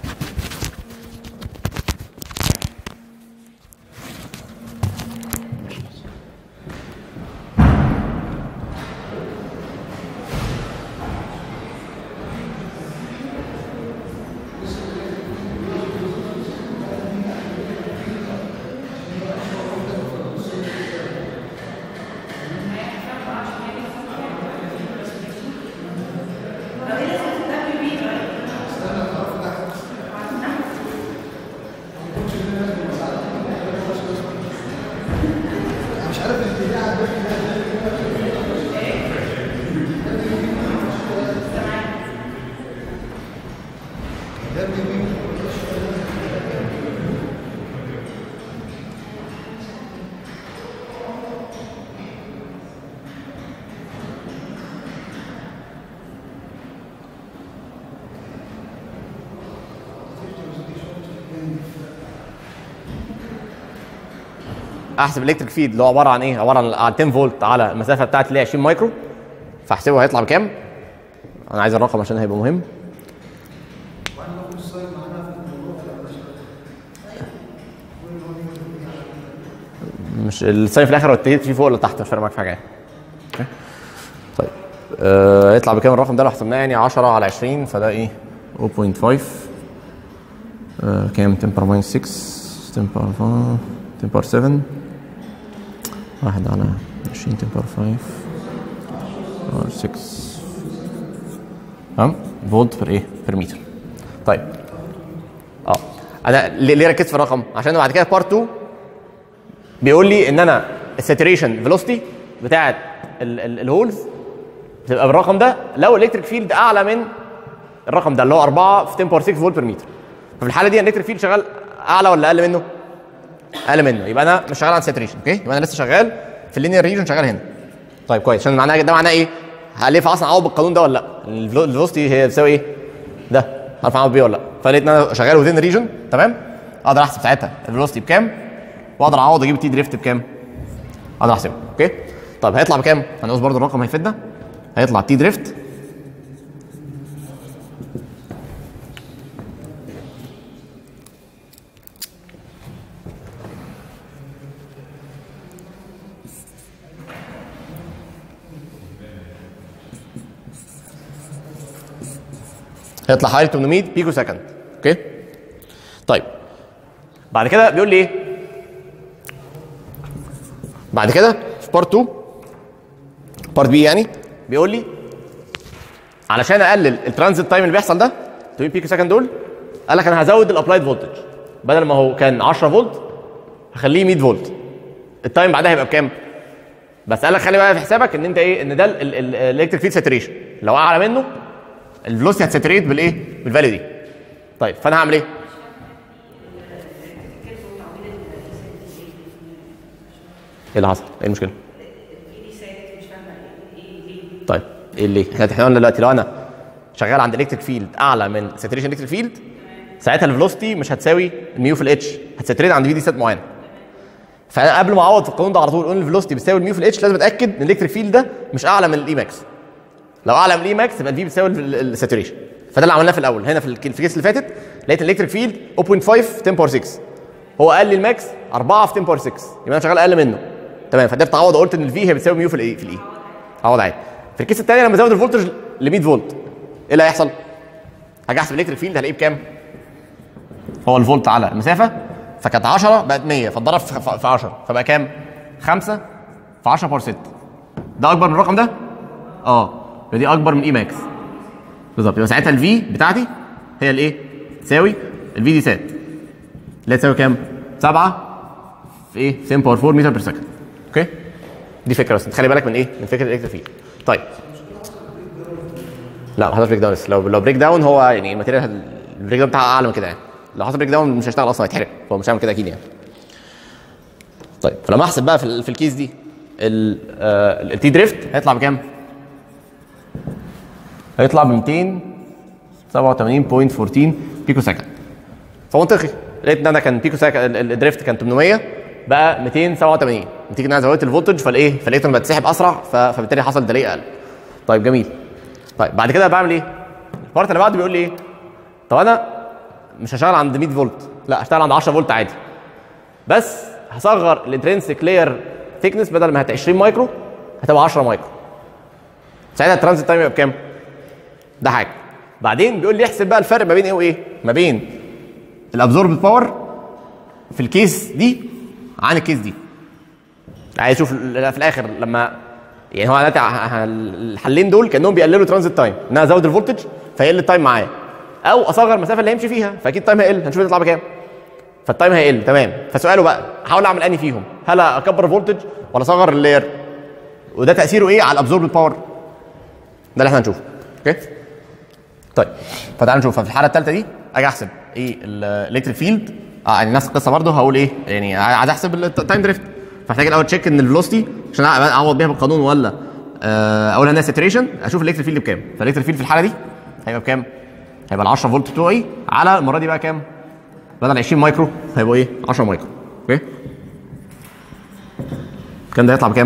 S1: احسب الكتريك فيد اللي هو عباره عن ايه؟ عباره عن عن 10 فولت على المسافه بتاعتي اللي هي 20 مايكرو فاحسبه هيطلع بكام؟ انا عايز الرقم عشان هيبقى مهم مش الساين في الاخر هو التهيت فيه فوق ولا تحت مش فارق معاك في حاجه يعني. أوكي؟ طيب آه يطلع بكام الرقم ده لو حسبناه يعني 10 على 20 فده ايه 0.5 آه كام 10 باور 6 10 باور 4 10 باور 7 واحد على 20 10 باور 5 باور 6 تمام فولت بير ايه بير متر طيب اه انا ليه ليه ركزت في الرقم عشان بعد كده بارت 2 بيقول لي ان انا الساتوريشن فيلوسيتي بتاعت ال- ال- الهولز بتبقى بالرقم ده لو الالكتريك فيلد اعلى من الرقم ده اللي هو 4 في 10 باور 6 فولت بير متر ففي الحاله دي الالكتريك فيلد شغال اعلى ولا اقل منه؟ اقل منه يبقى انا مش شغال على ساتوريشن اوكي يبقى انا لسه شغال في اللينير ريجن شغال هنا طيب كويس عشان معناه ده معناه ايه؟ هلف اصلا اعوض بالقانون ده ولا لا؟ الفيلوسيتي هي بتساوي ايه؟ ده عارف اعوض بيه ولا لا؟ فلقيت ان انا شغال وذين ريجن تمام؟ اقدر احسب ساعتها الفيلوسيتي بكام واقدر اعوض اجيب التي دريفت بكام؟ اقدر احسبه اوكي؟ طيب هيطلع بكام؟ هنقص برضو الرقم هيفيدنا هيطلع تي دريفت هيطلع حوالي 800 بيكو سكند اوكي طيب بعد كده بيقول لي ايه بعد كده في بارت 2 بارت بي يعني بيقول لي علشان اقلل الترانزيت تايم اللي بيحصل ده 2 بيكو سكند دول قال لك انا هزود الابلايد فولتج بدل ما هو كان 10 فولت هخليه 100 فولت التايم بعدها هيبقى بكام؟ بس قال لك خلي بقى في حسابك ان انت ايه ان ده الالكتريك فيلد ساتوريشن لو اعلى منه الفلوسيتي هتساتوريت بالايه؟ بالفاليو دي طيب فانا هعمل ايه؟ ايه اللي حصل؟ ايه المشكله؟ طيب ايه اللي احنا احنا قلنا دلوقتي لو انا شغال عند الكتريك فيلد اعلى من ساتوريشن الكتريك فيلد ساعتها الفلوسيتي مش هتساوي الميو في الاتش هتساتوريت عند في دي سات معينه فانا قبل ما اعوض في القانون ده على طول اقول الفلوسيتي بتساوي الميو في الاتش لازم اتاكد ان الالكتريك فيلد ده مش اعلى من الاي ماكس لو اعلى من الاي ماكس يبقى الفي بتساوي الساتوريشن فده اللي عملناه في الاول هنا في الك- في الكيس اللي فاتت لقيت الالكتريك فيلد 0.5 في 10 باور 6 هو قال لي الماكس 4 في 10 باور 6 يبقى انا شغال اقل منه تمام فقدرت اعوض قلت ان الفي هي بتساوي ميو في الاي في الاي اعوض عادي في الكيس الثاني لما ازود الفولتج ل 100 فولت ايه اللي هيحصل؟ هاجي احسب الالكتريك فيلد هلاقيه بكام؟ هو الفولت على المسافه فكانت 10 بقت 100 فاتضرب في في- في 10 فبقى كام؟ 5 في 10 باور 6 ده اكبر من الرقم ده؟ اه يبقى دي اكبر من اي ماكس بالظبط يبقى ساعتها الفي بتاعتي هي الايه؟ تساوي الفي دي سات اللي هي تساوي كام؟ 7 في ايه؟ 10 باور 4 متر بير سكند اوكي؟ دي فكره بس تخلي بالك من ايه؟ من فكره الالكتريك فيلد طيب لا ما حصلش بريك داون لسه لو لو بريك داون هو يعني الماتيريال البريك داون بتاعها اعلى من كده يعني لو حصل بريك داون مش هيشتغل اصلا هيتحرق هو مش هيعمل كده اكيد يعني طيب فلما احسب بقى في, ال- في الكيس دي التي دريفت هيطلع بكام؟ هيطلع ب 287.14 بيكو سكند فمنطقي لقيت ان انا كان بيكو سكند الدريفت كان 800 بقى 287 نتيجه ان انا زودت الفولتج فالايه فلقيت انه بتسحب اسرع ف- فبالتالي حصل ديلي اقل طيب جميل طيب بعد كده بعمل ايه؟ البارت اللي بعده بيقول لي ايه؟ طب انا مش هشتغل عند 100 فولت لا هشتغل عند 10 فولت عادي بس هصغر الانترنسك لاير ثيكنس بدل ما هت 20 مايكرو هتبقى 10 مايكرو ساعتها الترانزيت تايم يبقى بكام؟ ده حاجه بعدين بيقول لي احسب بقى الفرق ما بين ايه وايه؟ ما بين الابزورب باور في الكيس دي عن الكيس دي عايز اشوف ال- في الاخر لما يعني هو دلوقتي ه- ه- الحلين دول كانهم بيقللوا ترانزيت تايم ان انا ازود الفولتج فيقل التايم معايا او اصغر المسافه اللي هيمشي فيها فاكيد التايم هيقل هنشوف يطلع بكام فالتايم هيقل تمام فسؤاله بقى احاول اعمل انهي فيهم هل اكبر الفولتج ولا اصغر اللاير وده تاثيره ايه على الابزورب باور ده اللي احنا هنشوفه اوكي طيب فتعالى نشوف ففي الحاله الثالثه دي اجي احسب ايه الالكتريك فيلد اه يعني نفس القصه برضه هقول ايه يعني عايز احسب التايم دريفت فاحتاج الاول تشيك ان الفيلوسيتي عشان اعوض بيها بالقانون ولا آه، اقول انها ساتوريشن اشوف الالكتريك فيلد بكام فالالكتريك فيلد في الحاله دي هيبقى بكام؟ هيبقى ال 10 فولت بتوعي على المره دي بقى كام؟ بدل 20 مايكرو هيبقوا ايه؟ 10 مايكرو اوكي؟ الكلام ده هيطلع بكام؟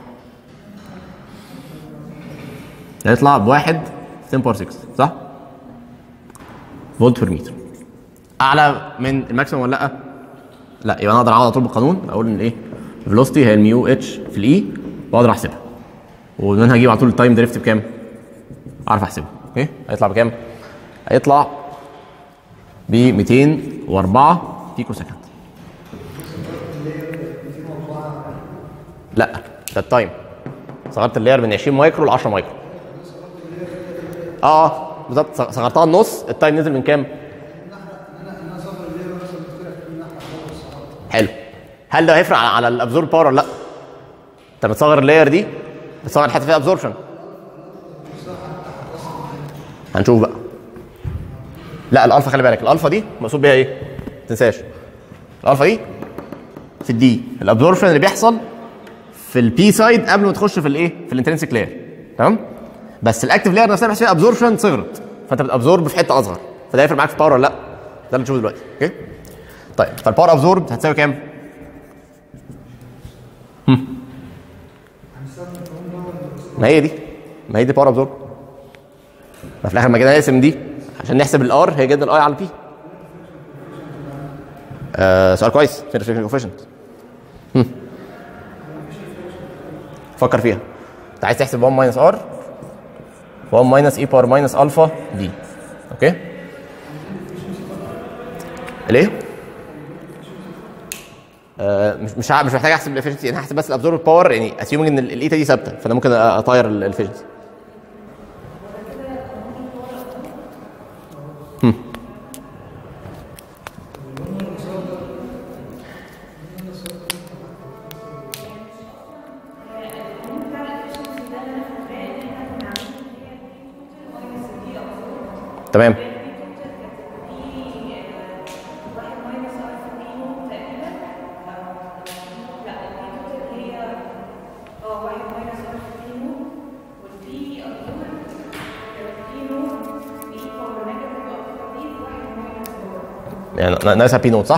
S1: هيطلع بواحد 10 باور 6 صح؟ فولت بير متر اعلى من الماكسيموم ولا لا؟ لا يبقى انا اقدر اعوض على طول بالقانون اقول ان ايه؟ الفيلوسيتي هي الميو اتش في الاي واقدر احسبها ومنها هجيب على طول التايم دريفت بكام؟ اعرف احسبه اوكي؟ هيطلع بكام؟ هيطلع ب 204 بيكو سكند لا ده التايم صغرت اللاير من 20 مايكرو ل 10 مايكرو اه اه بالظبط صغ- صغرتها النص التايم نزل من كام؟ حلو هل ده هيفرق على, على الابزورب باور ولا لا؟ انت بتصغر اللاير دي بتصغر الحته فيها ابزوربشن هنشوف بقى لا الالفا خلي بالك الالفا دي مقصود بيها ايه؟ ما تنساش الالفا دي في الدي الابزوربشن اللي بيحصل في البي سايد قبل ما تخش في الايه؟ في الانترنسك لاير تمام؟ بس الاكتف لاير نفسها بيحصل فيها ابزوربشن صغرت فانت بتابزورب في حته اصغر فده هيفرق معاك في الباور ولا لا؟ ده اللي نشوفه دلوقتي اوكي؟ طيب فالباور ابزورب هتساوي كام؟ هم. ما هي دي ما هي دي باور ابزورب ما في الاخر ما جينا نقسم دي عشان نحسب الار هي جدا الاي على البي آه سؤال كويس فين الريفليكشن كوفيشنت فكر فيها انت عايز تحسب 1 ماينس ار 1 ماينس اي باور ماينس الفا دي اوكي ليه آه مش مش ع- مش محتاج احسب الافشنسي انا هحسب بس الابزورب باور يعني اسيومنج ان ال- الايتا دي ثابته فانا ممكن اطير الافشنسي تمام يعني نا- ناقصها بي نوت صح؟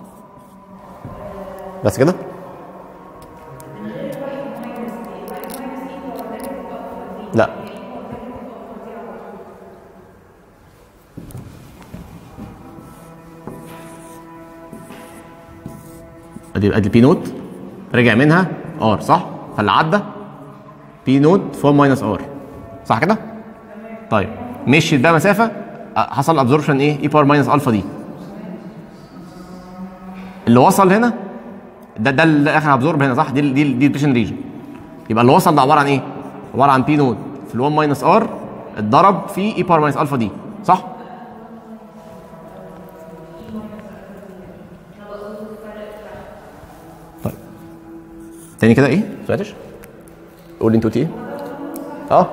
S1: بس كده؟ لا ادي ادي بي نوت رجع منها ار صح؟ فاللي عدى بي نوت فوق ماينس ار صح كده؟ طيب مشيت بقى مسافه أ- حصل ابزوربشن ايه؟ اي باور ماينس الفا دي اللي وصل هنا ده ده اللي اخر ابزورب هنا صح؟ دي ال- دي ال- دي البيشن ريجن يبقى اللي وصل ده عباره عن ايه؟ عباره عن بي نوت في ال 1 ماينس ار اتضرب في اي باور ماينس الفا دي صح؟ طيب تاني كده ايه؟ ما سمعتش؟ قول لي انت قلت ايه؟ اه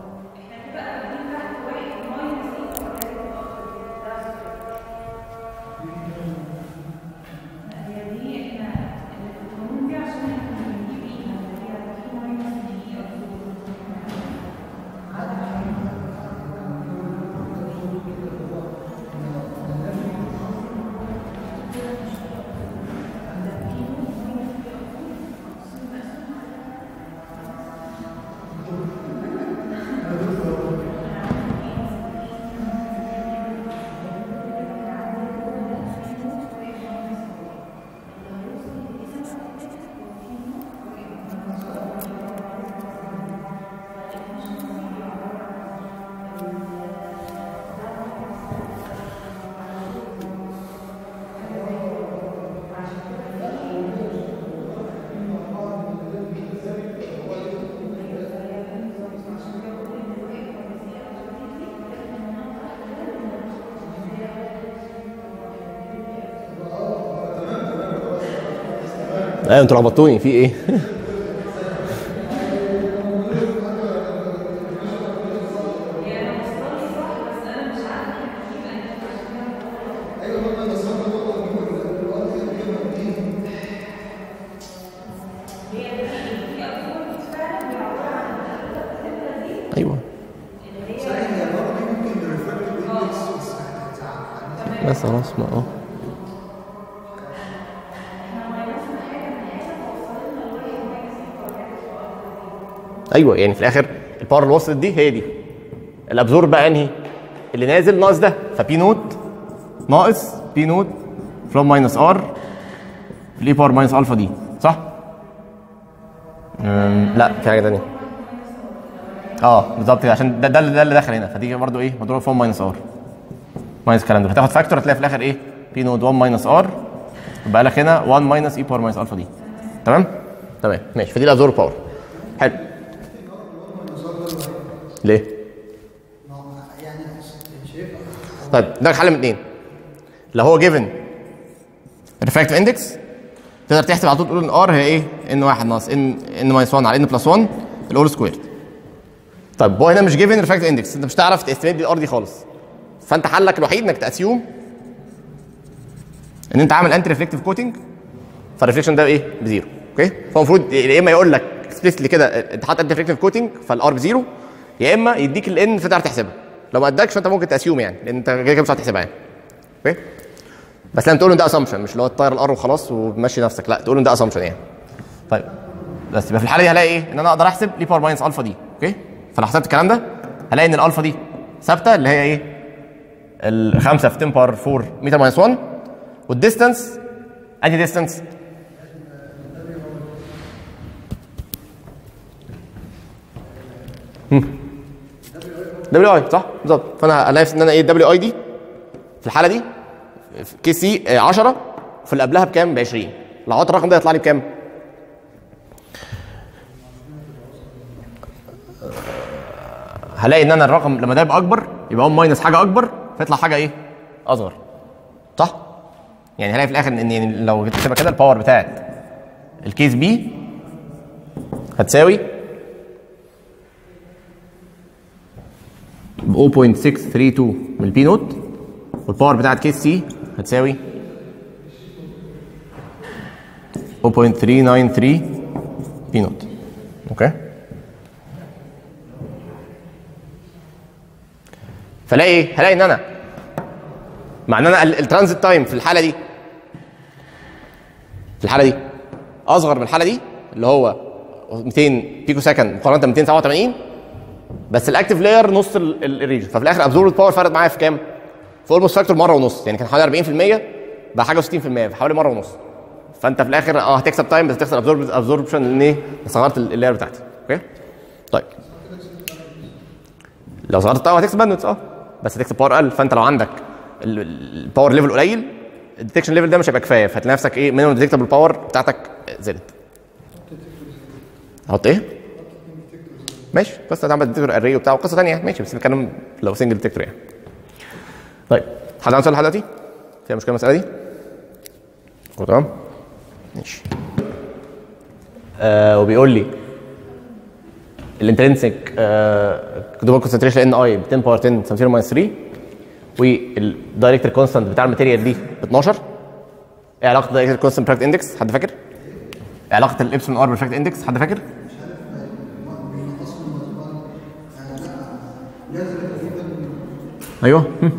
S1: ايوه انتوا لخبطوني في ايه؟ ايوه بس خلاص ما اه ايوه يعني في الاخر الباور اللي وصلت دي هي دي الابزور بقى انهي اللي نازل ناقص ده فبي نوت ناقص بي نوت فلوم ماينس ار في الاي باور ماينس الفا دي صح؟ أم، لا في حاجه ثانيه اه بالظبط كده عشان ده ده اللي, ده اللي داخل هنا فتيجي برضو ايه مضروبه فوق ماينس ار ماينس الكلام ده هتاخد فاكتور هتلاقي في الاخر ايه بي نوت 1 ماينس ار يبقى لك هنا 1 ماينس اي باور ماينس الفا دي تمام؟ تمام ماشي فدي الابزور باور حلو ليه؟
S4: ما هو يعني شايفها
S1: طيب ده حل من اثنين لو هو جيفن ريفراكتيف اندكس تقدر تحسب على طول تقول ان ار هي ايه؟ ان 1 ناقص ان ان ماينس 1 على ان بلس 1 الاول سكويرد طيب هو هنا مش جيفن ريفراكتيف اندكس انت مش هتعرف تستمد الار دي خالص فانت حلك الوحيد انك تاسيوم ان انت عامل انتي ريفلكتيف كوتنج فالريفليكشن ده بايه؟ بزيرو اوكي فهو المفروض يا اما يقول لك اكسبلسلي كده انت حاطط انتي ريفلكتيف كوتنج فالار بزيرو يا اما يديك الان فتعرف تحسبها لو ما ادكش فانت ممكن تاسيوم يعني لان انت كده كده مش هتحسبها يعني اوكي بس لازم تقول له ده اسامبشن مش اللي هو تطير الار وخلاص وتمشي نفسك لا تقول له ده اسامبشن يعني طيب بس يبقى في الحاله دي هلاقي ايه ان انا اقدر احسب لي باور ماينس الفا دي اوكي فلو حسبت الكلام ده هلاقي ان الالفا دي ثابته اللي هي ايه الخمسه في 10 باور 4 متر ماينس 1 والديستانس انهي ديستانس دبليو اي صح بالظبط فانا الاقي ان انا ايه الدبليو اي دي في الحاله دي في كي سي 10 في اللي قبلها بكام ب 20 لو عملت الرقم ده يطلع لي بكام؟ هلاقي ان انا الرقم لما ده يبقى اكبر يبقى 1 ماينس حاجه اكبر فيطلع حاجه ايه؟ اصغر صح؟ يعني هلاقي في الاخر ان يعني لو جيت تبقى كده الباور بتاعت الكيس بي هتساوي ب 0.632 من البي نوت والباور بتاعت كيس سي هتساوي 0.393 بي نوت اوكي فلاقي ايه؟ هلاقي ان انا مع ان انا ال- الترانزيت تايم في الحاله دي في الحاله دي اصغر من الحاله دي اللي هو 200 بيكو سكند مقارنه ب 287 بس الاكتف لاير نص ال- ال- الريجن ففي الاخر ابزورب باور فرقت معايا في كام؟ في اولموست فاكتور مره ونص يعني كان حوالي 40% بقى حاجه 60% فحوالي مره ونص فانت في الاخر اه هتكسب تايم بس هتخسر ابزورب ابزوربشن لان ايه؟ صغرت ال- اللاير بتاعتي اوكي؟ طيب لو صغرت التايم هتكسب باندويث اه بس هتكسب باور اقل فانت لو عندك ال- ال- الباور ليفل قليل الديتكشن ليفل ده مش هيبقى كفايه فهتلاقي نفسك ايه مينيمم ديتكتبل باور بتاعتك زادت احط ايه؟ ماشي قصه تعمل ديتكتور اري وبتاع وقصه ثانيه ماشي بس بنتكلم لو سنجل ديتكتور يعني طيب حد عنده سؤال لحد دلوقتي؟ فيها مشكله المساله دي؟ كله تمام؟ ماشي آه وبيقول لي الانترنسك دوبل كونسنتريشن ان اي ب 10 باور 10 سمثير ماينس 3 والدايركتور كونستانت بتاع الماتيريال دي ب 12 ايه علاقه الدايركتور كونستانت براكت اندكس حد فاكر؟ ايه علاقه الابسون ار بالفراكت اندكس حد فاكر؟ ايوه هم.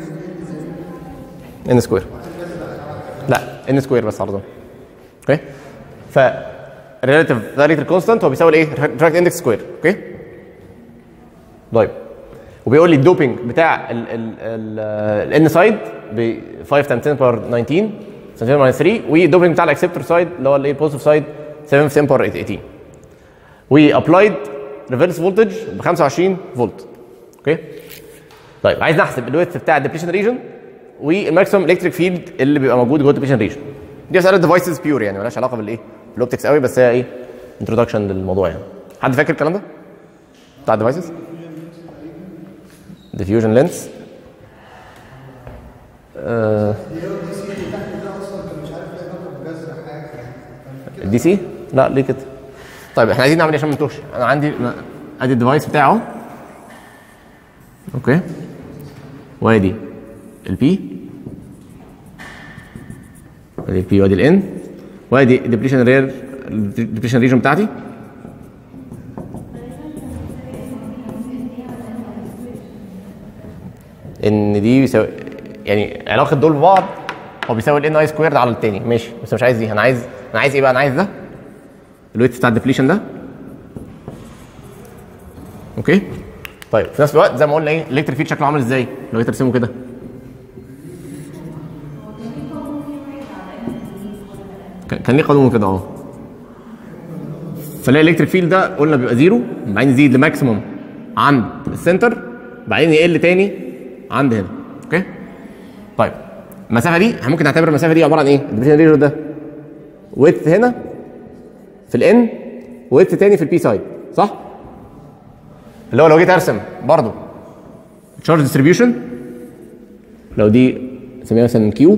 S1: ان سكوير لا ان سكوير بس على طول اوكي ف relative دايركتور كونستانت هو بيساوي الايه؟ الفراكت اندكس سكوير اوكي طيب وبيقول لي الدوبينج بتاع الان سايد ب 5 تايم 10 باور 19 سنتيمتر ماينس 3 والدوبينج بتاع الاكسبتور سايد اللي هو الايه البوزيتيف سايد 7 في 10 باور 18 وابلايد ريفرس فولتج ب 25 فولت اوكي طيب عايز نحسب الويت بتاع الديبليشن ريجن والماكسيمم الكتريك فيلد اللي بيبقى موجود جوه الديبليشن ريجن دي مساله ديفايسز بيور يعني مالهاش علاقه بالايه بالاوبتكس قوي بس هي ايه انتروداكشن للموضوع يعني حد فاكر الكلام ده بتاع الديفايسز diffusion lens آه الدي سي لا ليه كده طيب احنا عايزين نعمل ايه عشان ما نتوهش انا عندي ادي الديفايس بتاعه اوكي وادي البي ادي البي وادي الان وادي الديبليشن رير الديبليشن ريجن بتاعتي ان دي بيساوي يعني علاقه دول ببعض هو بيساوي الان اي سكويرد على التاني ماشي بس مش عايز دي انا عايز انا عايز ايه بقى انا عايز ده الويت بتاع الديبليشن ده اوكي طيب في نفس الوقت زي ما قلنا ايه الالكتريك فيلد شكله عامل ازاي لو جيت ارسمه كده كان كان ليه قانون كده اه فلاقي الالكتريك فيلد ده قلنا بيبقى زيرو بعدين يزيد لماكسيموم عند السنتر بعدين يقل تاني عند هنا اوكي طيب المسافه دي احنا ممكن نعتبر المسافه دي عباره عن ايه الديفيجن ريجن ده ويت هنا في الان ويت تاني في البي سايد صح اللي هو لو جيت ارسم برضو تشارج ديستريبيوشن لو دي نسميها مثلا كيو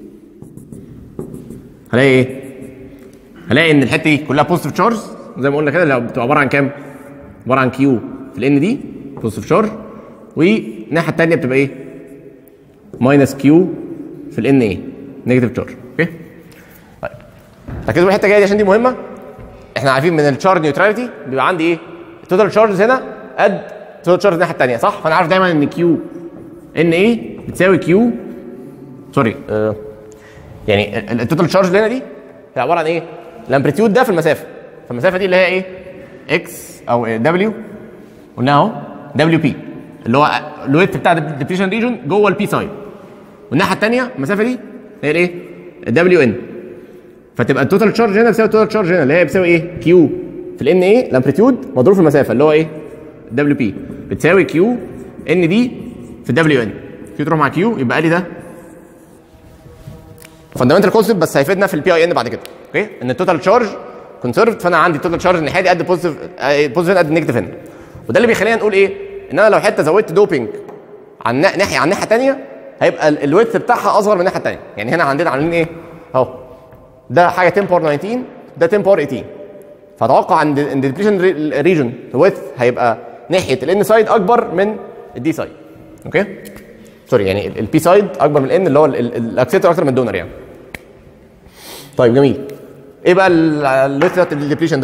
S1: هلاقي ايه هلاقي ان الحته دي كلها بوزيتيف تشارج زي ما قلنا كده اللي بتبقى عباره عن كام عباره عن كيو في الان دي بوزيتيف تشارج والناحيه الثانيه بتبقى ايه ماينس كيو في الان ايه نيجاتيف تشارج اوكي طيب ركزوا الحته الجايه دي عشان دي مهمه احنا عارفين من التشارج نيوتراليتي بيبقى عندي ايه التوتال تشارجز هنا قد التوتال تشارج الناحيه الثانيه صح فانا عارف دايما ان كيو ان ايه بتساوي كيو سوري آه يعني التوتال تشارج اللي هنا دي هي عباره عن ايه الامبليتيود ده في المسافه فالمسافه دي اللي هي ايه اكس او دبليو قلنا اهو دبليو بي اللي هو الويت بتاع الديبريشن ريجون جوه البي سايد والناحيه الثانيه المسافه دي هي الايه الدبليو ان فتبقى التوتال تشارج هنا بيساوي التوتال تشارج هنا اللي هي بتساوي ايه كيو في الان ايه الامبليتيود مضروب في المسافه اللي هو ايه دبليو بي بتساوي كيو ان دي في الدبليو ان كيو تروح مع كيو يبقى لي ده فاندمنتال كونسبت بس هيفيدنا في البي اي ان بعد كده اوكي ان التوتال تشارج كونسيرفد فانا عندي التوتال تشارج الناحيه دي قد بوزيتيف بوزيتيف قد النيجاتيف هنا وده اللي بيخلينا نقول ايه ان انا لو حته زودت دوبينج عن نا- ناحيه عن ناحيه ثانيه هيبقى الويدث بتاعها اصغر من الناحيه الثانيه يعني هنا عندنا عاملين ايه اهو ده حاجه 10 باور 19 ده 10 باور 18 فاتوقع ان ان الديبليشن ريجن ويدث هيبقى ناحيه الان سايد اكبر من الدي سايد اوكي سوري يعني البي سايد اكبر من الان اللي هو الاكسيتور اكتر من الدونر يعني طيب جميل ايه بقى الويدث بتاعت الديبليشن ده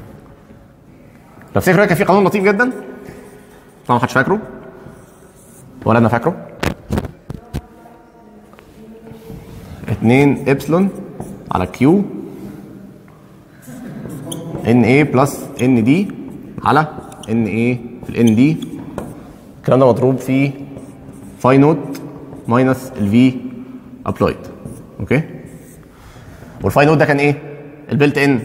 S1: لو تفتكروا كان في قانون لطيف جدا طبعا ما حدش فاكره ولا انا فاكره 2 ابسلون على كيو ان اي بلس ان دي على ان اي في الان دي الكلام ده مضروب في فاي نوت ماينس الفي ابلايد اوكي والفاي نوت ده كان ايه البيلت ان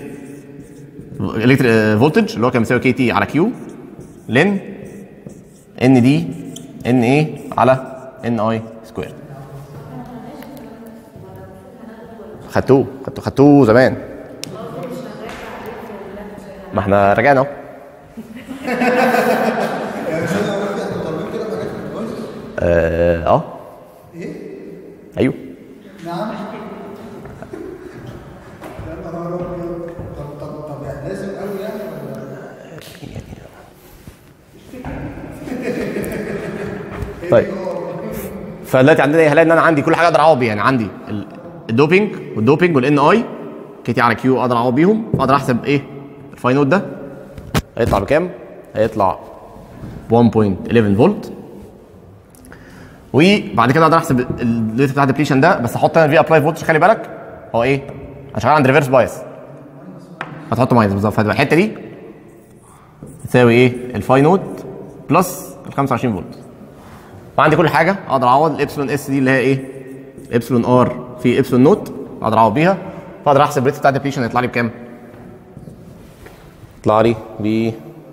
S1: فولتج اللي هو كان بيساوي كي تي على كيو لن ان دي ان اي على ان اي سكوير خدتوه خدتوه خدتوه زمان ما احنا رجعنا اهو
S4: يعني مش انا اقول لك احنا طالبين كده بحاجات في الكويس
S1: اه آه. ايوه
S4: نعم يا نهار ابيض طب طب طب يعني لازم قوي يعني ولا
S1: طيب فدلوقتي عندنا ايه هلاقي ان انا عندي كل حاجه اقدر اعوض بيها يعني عندي ال- الدوبينج والدوبينج والان اي كي تي على كيو اقدر اعوض بيهم فاقدر احسب ايه الفاي نوت ده هيطلع بكام؟ هيطلع 1.11 فولت وبعد كده اقدر احسب الريت بتاع الديبليشن ده بس احط انا الفي ابلاي فولتج خلي بالك هو ايه؟ انا شغال عند ريفرس بايس هتحط ماينس بالظبط فهتبقى الحته دي تساوي ايه؟ الفاي نوت بلس ال 25 فولت وعندي كل حاجه اقدر اعوض الابسلون اس دي اللي هي ايه؟ ابسلون ار في ابسلون نوت اقدر اعوض بيها فاقدر احسب الريت بتاع الديبليشن هيطلع لي بكام؟ يطلع لي ب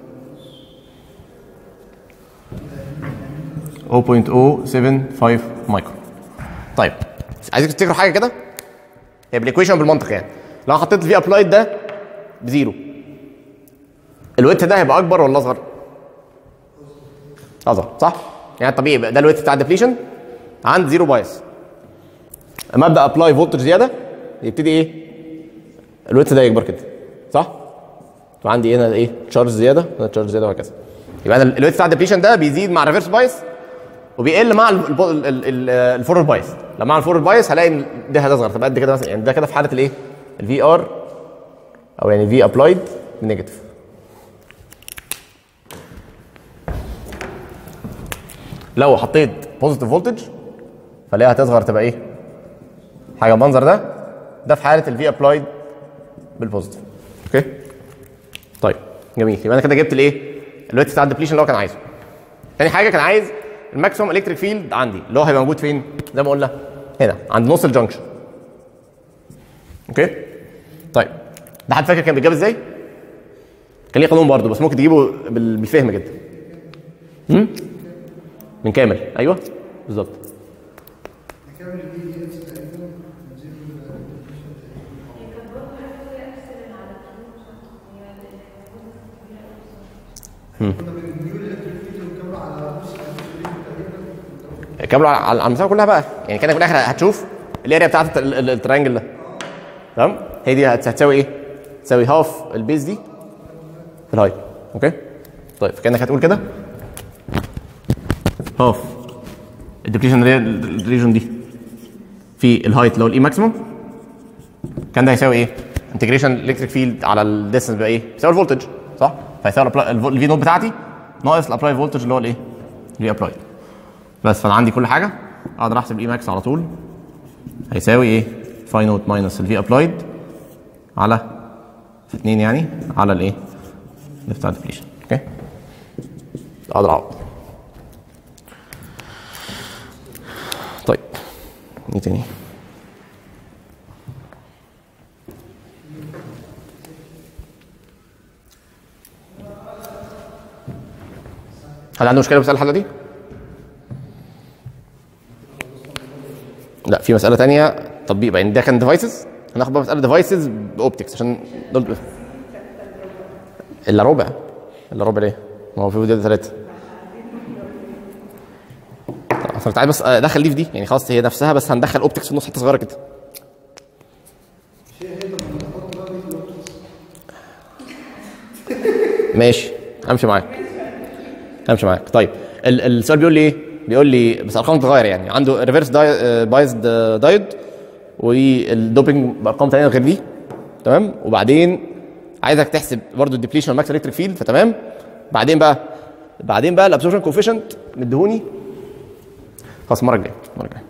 S1: 0.075 مايكرو طيب عايزك تفتكروا حاجه كده هي بالايكويشن بالمنطق يعني لو أنا حطيت الفي ابلايد ده بزيرو الويت ده هيبقى اكبر ولا اصغر؟ اصغر صح؟ يعني الطبيعي يبقى ده الويت بتاع الديبليشن عند زيرو بايس اما ابدا ابلاي فولتج زياده يبتدي ايه؟ الويت ده يكبر كده صح؟ فعندي هنا ايه؟ تشارج زياده هنا تشارج زياده وهكذا يبقى انا الويت بتاع الديبليشن ده بيزيد مع الريفرس بايس وبيقل مع الفورورد بايس لما مع الفورورد بايس هلاقي ان ده هتصغر تبقى قد كده مثلا يعني ده كده في حاله الايه؟ الفي ار او يعني في ابلايد نيجاتيف لو حطيت بوزيتيف فولتج فلاقيها هتصغر تبقى ايه؟ حاجه المنظر ده ده في حاله الفي ابلايد بالبوزيتيف اوكي؟ طيب جميل يبقى انا كده جبت الايه؟ الويت بتاع الديبليشن اللي هو كان عايزه. تاني حاجه كان عايز الماكسيموم الكتريك فيلد عندي اللي هو هيبقى موجود فين؟ زي ما قلنا هنا عند نص الجنكشن. اوكي؟ طيب ده حد فاكر كان بيتجاب ازاي؟ كان ليه قانون برضه بس ممكن تجيبه بال- بالفهم جدا. امم؟ من كامل ايوه بالظبط
S4: كامل البي دي اس تقريبا بنزيد كنا بنقول الالكتريك بنكمل على نص تقريبا
S1: كامله على على المسافه كلها بقى يعني كانك في الاخر هتشوف الاريا بتاعت ال- ال- الترينجل ده تمام هي دي هت- هتساوي ايه؟ تساوي هاف البيز دي في الهايت اوكي طيب كانك هتقول كده هاف الديبليشن ريجون دي في الهايت اللي هو الاي ماكسيموم كان ده هيساوي ايه؟ انتجريشن الكتريك فيلد على الديستنس بقى ايه؟ يساوي الفولتج صح؟ فيساوي الفي نوت بتاعتي ناقص الابلاي فولتج اللي هو الايه؟ الفي ابلاي بس فانا عندي كل حاجه اقدر احسب الاي ماكس على طول هيساوي ايه؟ فاي نوت ماينس الفي ابلايد على في 2 يعني على الايه؟ اللي بتاع الديبليشن اوكي؟ اقدر اعوض طيب ايه تاني؟ هل عنده مشكله في مسألة الحلة دي؟ لا في مسألة تانية التطبيق بقى يعني ده كان ديفايسز هناخد بقى مساله ديفايسز باوبتكس عشان دول الا ربع الا ربع ليه؟ ما هو في فيديو ثلاثه طب تعالى بس ادخل دي في دي يعني خلاص هي نفسها بس هندخل اوبتكس في النص حته صغيره كده ماشي همشي معاك همشي معاك طيب ال- السؤال بيقول لي ايه؟ بيقول لي بس ارقام تتغير يعني عنده ريفرس بايزد دايود والدوبنج بارقام ثانيه غير دي تمام وبعدين عايزك تحسب برضه الديبليشن ماكس الكتريك فيلد فتمام بعدين بقى بعدين بقى الابسوربشن كوفيشنت مديهوني خلاص المره الجايه المره الجايه